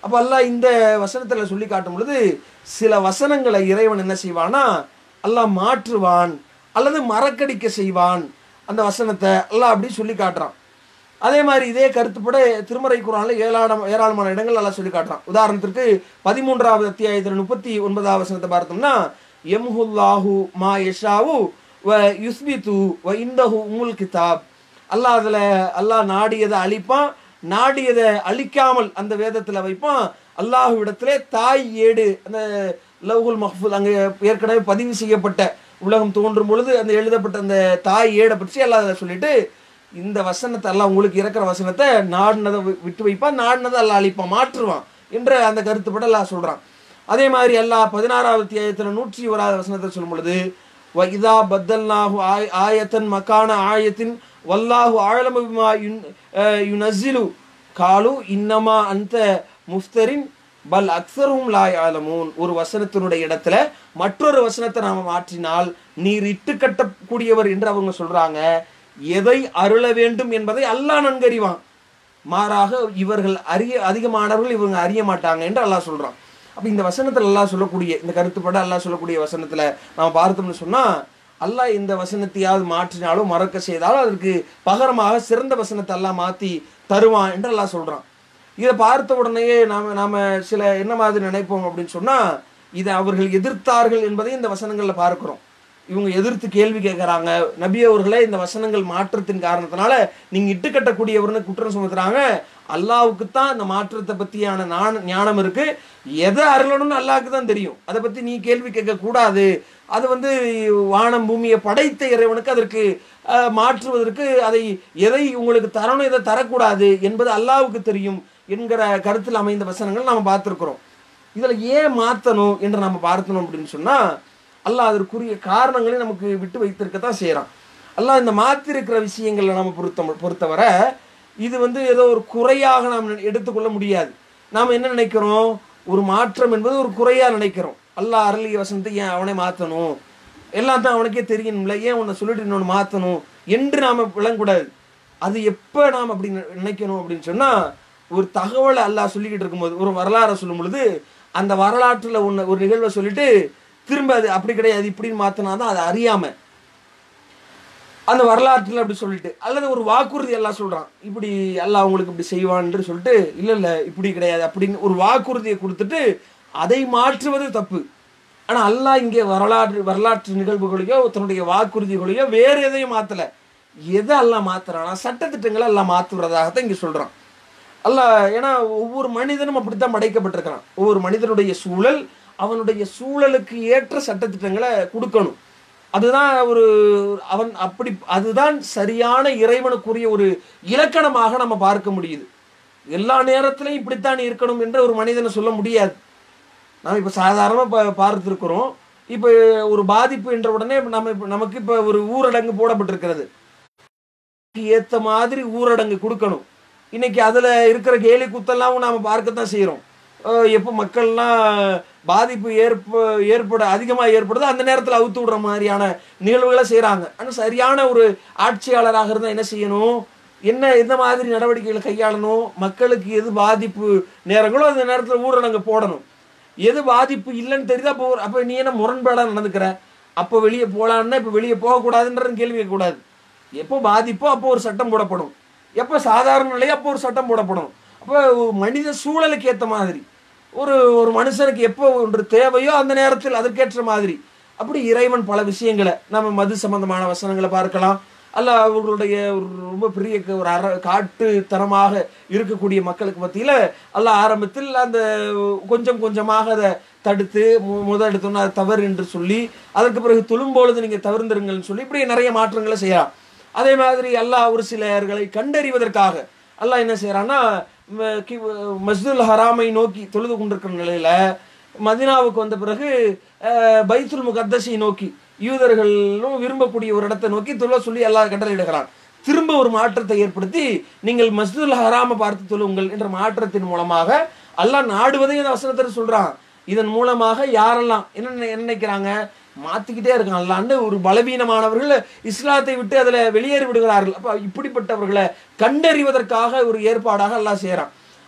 அப்போ அல்லாஹ் இந்த வசனத்தில் சொல்லி காட்டும் பொழுது சில வசனங்களை இறைவன் என்ன செய்வானா அல்லாஹ் மாற்றுவான் அல்லது மறக்கடிக்க செய்வான் அந்த வசனத்தை அல்லாஹ் அப்படி சொல்லி காட்டுறான் அதே மாதிரி இதே கருத்துப்பட திருமறை குரான்ல ஏராளம் ஏராளமான இடங்கள் எல்லாம் சொல்லி காட்டுறான் உதாரணத்திற்கு பதிமூன்றாவது அத்தியாயத்தில் முப்பத்தி ஒன்பதாவது வசனத்தை பார்த்தோம்னா எம்ஹுல்லாஹு மா யஷாவு வ யுஸ்பித்து வ இந்தஹு உமுல் கிதாப் அல்லாஹ் அதுல அல்லாஹ் நாடியதை அழிப்பான் நாடியதை அழிக்காமல் அந்த வேதத்துல வைப்பான் அல்லாஹ்விடத்திலே தாய் ஏடு அந்த லவ்ஹுல் மஹ்பூத் அங்கே ஏற்கனவே பதிவு செய்யப்பட்ட உலகம் தோன்றும் பொழுது அந்த எழுதப்பட்ட அந்த தாய் ஏடை பற்றி அல்லாஹ் அதில் சொல்லிட்டு இந்த வசனத்தை எல்லாம் உங்களுக்கு இறக்குற வசனத்தை நாடினதை வி- விட்டு வைப்பான் நாடினதை அல்லாஹ் அழிப்பான் மாற்றுவான் என்ற அந்த கருத்துப்பட அல்லாஹ் சொல்றான் அதே மாதிரி அல்லாஹ் பதினாறாவது அத்தியாயத்தில் நூற்றி ஓராவது வசனத்தை சொல்லும் பொழுது வ இதா பத்தல்நாஹு ஆய் ஆயத்தன் மக்கான ஆயத்தின் வல்லாஹு ஆழம பிமா யுன் அஹ் யுனஸ்ஸிலு காலு இன்னமா அந்த முஃப்தரின் பல் அக்சரும் லாய் ஆலமூன் ஒரு வசனத்தினுடைய இடத்துல மற்றொரு வசனத்தை நாம மாற்றினால் நீர் இட்டு கட்டக்கூடியவர் என்று அவங்க சொல்றாங்க எதை அருள வேண்டும் என்பதை அல்லாஹ் நன்கறிவான் மாறாக இவர்கள் அறிய அதிகமானவர்கள் இவங்க அறிய மாட்டாங்க என்று அல்லாஹ் சொல்றான் அப்ப இந்த வசனத்துல அல்லாஹ் சொல்லக்கூடிய இந்த கருத்துப்பட அல்லாஹ் சொல்லக்கூடிய வசனத்துல நாம பார்த்தோம்னு சொன்னா அல்லாஹ் இந்த வசனத்தையாவது மாற்றினாலும் மறக்க செய்தாலும் அதற்கு பகரமாக சிறந்த வசனத்தை அல்லாஹ் மாத்தி தருவான் என்று அல்லாஹ் சொல்றான் இதை பார்த்த உடனேயே நாம நாம சில என்ன மாதிரி நினைப்போம் அப்படின்னு சொன்னா இதை அவர்கள் எதிர்த்தார்கள் என்பதை இந்த வசனங்கள்ல பார்க்கிறோம் இவங்க எதிர்த்து கேள்வி கேட்கறாங்க நபி அவர்களே இந்த வசனங்கள் மாற்றத்தின் காரணத்தினால நீங்க இட்டுக்கட்டக்கூடியவர்னு குற்றம் சுமத்துறாங்க அல்லாவுக்கு தான் இந்த மாற்றத்தை பத்தியான ஞான ஞானம் இருக்கு எதை அருளணும்னு அல்லாவுக்கு தான் தெரியும் அதை பத்தி நீ கேள்வி கேட்க கூடாது அது வந்து வானம் பூமியை படைத்த இறைவனுக்கு அதற்கு அஹ், மாற்றுவதற்கு அதை எதை உங்களுக்கு தரணும் எதை தரக்கூடாது என்பது அல்லாவுக்கு தெரியும் என்கிற கருத்தில் அமைந்த வசனங்கள் நாம பார்த்திருக்கிறோம் இதுல ஏன் மாத்தணும் என்று நம்ம பார்த்தணும் அப்படின்னு சொன்னா அல்லாஹ் அதற்குரிய காரணங்களை நமக்கு விட்டு வைத்திருக்கத்தான் செய்றான் அல்லாஹ் இந்த மாத்திருக்கிற விஷயங்களை நம்ம பொறுத்த பொறுத்தவரை இது வந்து ஏதோ ஒரு குறையாக நாம் நி- எடுத்துக்கொள்ள முடியாது நாம் என்ன நினைக்கிறோம் ஒரு மாற்றம் என்பது ஒரு குறையா நினைக்கிறோம் அல்லாஹ் அருளிய வசனத்தை ஏன் அவனை மாற்றணும் எல்லாம் தான் அவனுக்கே தெரியணும்ல ஏன் உன்னை சொல்லிட்டு இன்னொன்று மாற்றணும் என்று நாம விளங்கக்கூடாது அது எப்போ நாம் அப்படி நி- நினைக்கணும் அப்படின்னு சொன்னா ஒரு தகவலை அல்லாஹ் சொல்லிக்கிட்டு இருக்கும்போது ஒரு வரலாறை சொல்லும் பொழுது அந்த வரலாற்றுல ஒன்று ஒரு நிகழ்வை சொல்லிட்டு திரும்ப அது அப்படி கிடையாது இப்படின்னு மாத்தினா தான் அதை அறியாம அந்த வரலாற்றில் அப்படி சொல்லிட்டு அல்லது ஒரு வாக்குறுதி எல்லாம் சொல்றான் இப்படி அல்லாஹ் உங்களுக்கு இப்படி செய்வான்னு சொல்லிட்டு இல்ல இல்ல இப்படி கிடையாது அப்படின்னு ஒரு வாக்குறுதியை கொடுத்துட்டு அதை மாற்றுவது தப்பு ஆனா அல்லாஹ் இங்கே வரலாற்று வரலாற்று நிகழ்வுகளையோ தன்னுடைய வாக்குறுதிகளையோ வேற எதையும் மாத்தல எதை அல்லாஹ் மாத்துறானா சட்டத்திட்டங்களை எல்லாம் மாத்துறதாகத்தான் இங்க சொல்றான் அல்லாஹ் ஏன்னா ஒவ்வொரு மனிதனும் அப்படித்தான் படைக்கப்பட்டிருக்கிறான் ஒவ்வொரு மனிதனுடைய சூழல் அவனுடைய சூழலுக்கு ஏற்ற சட்டத்திட்டங்களை கொடுக்கணும் அதுதான் ஒரு அவன் அப்படி அதுதான் சரியான இறைவனுக்குரிய ஒரு இலக்கணமாக நம்ம பார்க்க முடியுது எல்லா நேரத்திலையும் இப்படித்தான் இருக்கணும் என்று ஒரு மனிதனை சொல்ல முடியாது நாம் இப்போ சாதாரணமாக இப்போ பார்த்துருக்குறோம் இப்போ ஒரு பாதிப்பு என்ற உடனே நம்ம இப்ப- நமக்கு இப்போ ஒரு ஊரடங்கு போடப்பட்டிருக்கிறது ஏத்த மாதிரி ஊரடங்கு கொடுக்கணும் இன்னைக்கு அதுல இருக்கிற கேலி குத்தெல்லாம் நாம பார்க்கத்தான் செய்யறோம் அஹ் எப்போ மக்கள்லாம் பாதிப்பு ஏற்ப ஏற்பட அதிகமா ஏற்படுதோ அந்த நேரத்துல அவுத்து விடுற மாதிரியான நிகழ்வுகளை செய்றாங்க ஆனா சரியான ஒரு ஆட்சியாளராக இருந்தா என்ன செய்யணும் என்ன எந்த மாதிரி நடவடிக்கைகளை கையாளணும் மக்களுக்கு எது பாதிப்பு நேரங்களோ அந்த நேரத்துல ஊரடங்கு போடணும் எது பாதிப்பு இல்லைன்னு தெரியுதா அப்போ ஒரு- அப்போ நீ என்ன முரண்பாடா நடந்துக்கிற அப்போ வெளியே போகலான்னா இப்போ வெளியே போகக்கூடாதுன்ற கேள்வி கேட்கக்கூடாது எப்போ பாதிப்போ அப்போ ஒரு சட்டம் போடப்படும் எப்போ சாதாரண நிலையோ அப்போ ஒரு சட்டம் போடப்படும் அப்போ மனித சூழலுக்கு ஏற்ற மாதிரி ஒரு ஒரு மனுஷனுக்கு எப்போ ஒன்று தேவையோ அந்த நேரத்தில் அதற்கேற்ற மாதிரி அப்படி இறைவன் பல விஷயங்களை நம்ம மது சம்பந்தமான வசனங்களை பார்க்கலாம் அல்ல அவர்களுடைய ஒரு ரொம்ப பெரிய க- ஒரு அற காட்டுத்தனமாக இருக்கக்கூடிய மக்களுக்கு மத்தியில் அல்ல ஆரம்பத்தில் அந்த கொஞ்சம் கொஞ்சமாக அதை தடுத்து மு- முத எடுத்தோன்னா அது தவறு என்று சொல்லி அதற்கு பிறகு துளும்பொழுது நீங்கள் தவிர்ந்துருங்கள்னு சொல்லி இப்படி நிறைய மாற்றங்களை செய்யலாம் அதே மாதிரி அல்லாஹ் ஒரு சிலர்களை கண்டறிவதற்காக அல்லாஹ் என்ன செய்யறான்னா ம- கி- மஸ்ஜிதுல் ஹராமை நோக்கி தொழுது கொண்டிருக்கிற நிலையில மதினாவுக்கு வந்த பிறகு அஹ், பைத்துல் முகத்தஸை நோக்கி யூதர்களும் விரும்பக்கூடிய ஒரு இடத்தை நோக்கி தொழ சொல்லி அல்லாஹ் கட்டளையிடுகிறான் திரும்ப ஒரு மாற்றத்தை ஏற்படுத்தி நீங்கள் மஸ்ஜிதுல் ஹராமை பார்த்து தொழுங்கள் என்ற மாற்றத்தின் மூலமாக அல்லாஹ் நாடுவதை இந்த வசனத்தில் சொல்றான் இதன் மூலமாக யாரெல்லாம் என்ன நினை- என்ன நினைக்கிறாங்க மாத்திக்கிட்டே இருக்கான் அல்லாண்டு ஒரு பலவீனமானவர்கள் இஸ்லாத்தை விட்டு அதுல வெளியேறி விடுகிறார்கள் அப்ப இப்படிப்பட்டவர்களை கண்டறிவதற்காக ஒரு ஏற்பாடாக அல்லாஹ் செய்றான்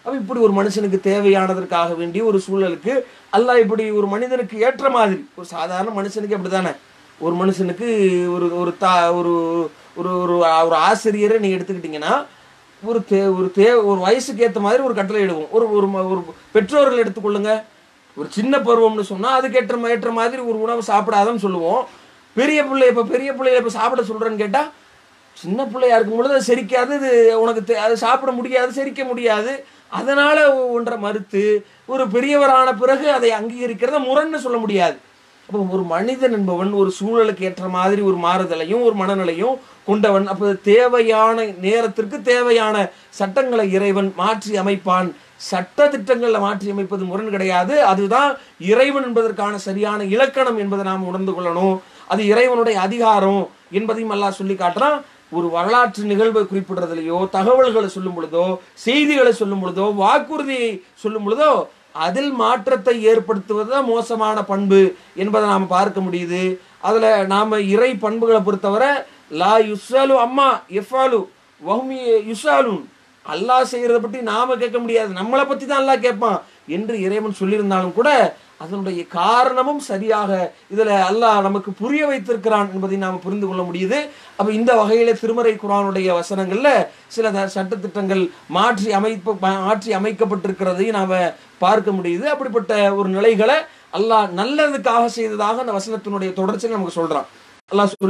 அப்ப இப்படி ஒரு மனுஷனுக்கு தேவையானதற்காக வேண்டிய ஒரு சூழலுக்கு அல்லாஹ் இப்படி ஒரு மனிதனுக்கு ஏற்ற மாதிரி ஒரு சாதாரண மனுஷனுக்கு அப்படிதானே ஒரு மனுஷனுக்கு ஒரு ஒரு தா ஒரு ஒரு ஒரு ஒரு ஆசிரியரை நீங்க எடுத்துக்கிட்டீங்கன்னா ஒரு தே ஒரு தே ஒரு வயசுக்கு ஏற்ற மாதிரி ஒரு கட்டளை இடுவோம் ஒரு ஒரு ம- ஒரு பெற்றோர்கள் எடுத்துக்கொள்ளுங்க ஒரு சின்ன பருவம்னு சொன்னா அதுக்கு ஏற்ற மா- ஏற்ற மாதிரி ஒரு உணவு சாப்பிடாதன்னு சொல்லுவோம் பெரிய பிள்ளை இப்ப பெரிய பிள்ளைய இப்ப சாப்பிட சொல்றேன்னு கேட்டா சின்ன பிள்ளையா இருக்கும் பொழுது அது செரிக்காது இது உனக்கு தே- அது சாப்பிட முடியாது செரிக்க முடியாது அதனால ஒன்றை மறுத்து ஒரு பெரியவரான பிறகு அதை அங்கீகரிக்கிறத முரண்னு சொல்ல முடியாது அப்போ ஒரு மனிதன் என்பவன் ஒரு சூழலுக்கு ஏற்ற மாதிரி ஒரு மாறுதலையும் ஒரு மனநிலையும் கொண்டவன் அப்போ தேவையான நேரத்திற்கு தேவையான சட்டங்களை இறைவன் மாற்றி அமைப்பான் சட்ட திட்டங்களை மாற்றி அமைப்பது முரண் கிடையாது அதுதான் இறைவன் என்பதற்கான சரியான இலக்கணம் என்பதை நாம் உணர்ந்து கொள்ளணும் அது இறைவனுடைய அதிகாரம் என்பதையும் அல்லாஹ் சொல்லி காட்டுறான் ஒரு வரலாற்று நிகழ்வை குறிப்பிடுறதுலையோ தகவல்களை சொல்லும் பொழுதோ செய்திகளை சொல்லும் பொழுதோ வாக்குறுதியை சொல்லும் பொழுதோ அதில் மாற்றத்தை ஏற்படுத்துவது தான் மோசமான பண்பு என்பதை நாம் பார்க்க முடியுது அதுல நாம இறை பண்புகளை பொறுத்தவரை லா யுஸ்ஸாலு அம்மா எஃபாலு வஹ்மி யுஸ்ஸாலுன் அல்லாஹ் செய்யறத பற்றி நாம கேட்க முடியாது நம்மளை பத்தி தான் அல்லாஹ் கேட்பான் என்று இறைவன் சொல்லியிருந்தாலும் கூட அதனுடைய காரணமும் சரியாக இதுல அல்லாஹ் நமக்கு புரிய வைத்திருக்கிறான் என்பதை நாம் புரிந்து கொள்ள முடியுது அப்ப இந்த வகையில திருமறை குரானுடைய வசனங்கள்ல சில த- சட்டத்திட்டங்கள் மாற்றி அமைப்பு மாற்றி அமைக்கப்பட்டிருக்கிறதையும் நாம பார்க்க முடியுது அப்படிப்பட்ட ஒரு நிலைகளை அல்லாஹ் நல்லதுக்காக செய்ததாக அந்த வசனத்தினுடைய தொடர்ச்சியில் நமக்கு சொல்றான் அல்லாஹ் சொல்லி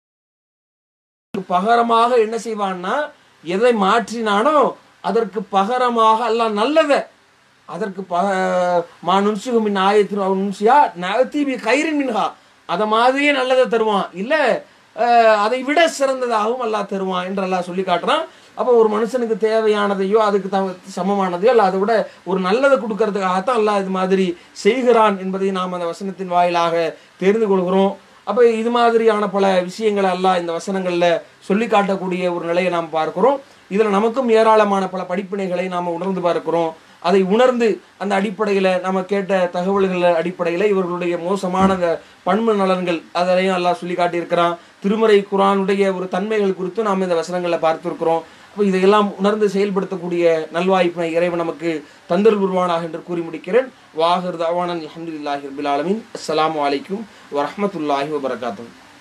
பகரமாக என்ன செய்வான்னா எதை மாற்றினானோ அதற்கு பகரமாக அல்லாஹ் நல்லதை அதற்கு ப மா நுன்சிகு மின் ஆயத்தின் அவன் நுன்சியா நகத்தீபி கயிறின் மின்ஹா அதை மாதிரியே நல்லதை தருவான் இல்ல அஹ், அதை விட சிறந்ததாகவும் அல்லாஹ் தருவான் என்று அல்லாஹ் சொல்லி காட்டுறான் அப்போ ஒரு மனுஷனுக்கு தேவையானதையோ அதுக்கு தம சமமானதையோ அல்ல அதை விட ஒரு நல்லதை கொடுக்கறதுக்காகத்தான் அல்லாஹ் இது மாதிரி செய்கிறான் என்பதை நாம் அந்த வசனத்தின் வாயிலாக தெரிந்து கொள்கிறோம் அப்போ இது மாதிரியான பல விஷயங்களை எல்லாம் இந்த வசனங்கள்ல சொல்லி காட்டக்கூடிய ஒரு நிலையை நாம் பார்க்கிறோம் இதுல நமக்கும் ஏராளமான பல படிப்பினைகளை நாம் உணர்ந்து பார்க்கிறோம் அதை உணர்ந்து அந்த அடிப்படையில நம்ம கேட்ட தகவல்கள் அடிப்படையில இவர்களுடைய மோசமான அந்த பண்பு நலன்கள் அதனையும் அல்லாஹ் சொல்லி காட்டியிருக்கிறான் திருமறை குரானுடைய ஒரு தன்மைகள் குறித்து நாம் இந்த வசனங்களை பார்த்திருக்கிறோம் அப்போ இதையெல்லாம் உணர்ந்து செயல்படுத்தக்கூடிய நல்வாய்ப்பினை இறைவன் நமக்கு தந்தல் உருவானாக என்று கூறி முடிக்கிறேன் வாஹர் தவானன் அஹமதுல்லாஹி ரபில் ஆலமின் அஸ்ஸலாமு அலைக்கும் வரஹ்மத்துல்லாஹி வபரகாத்துஹு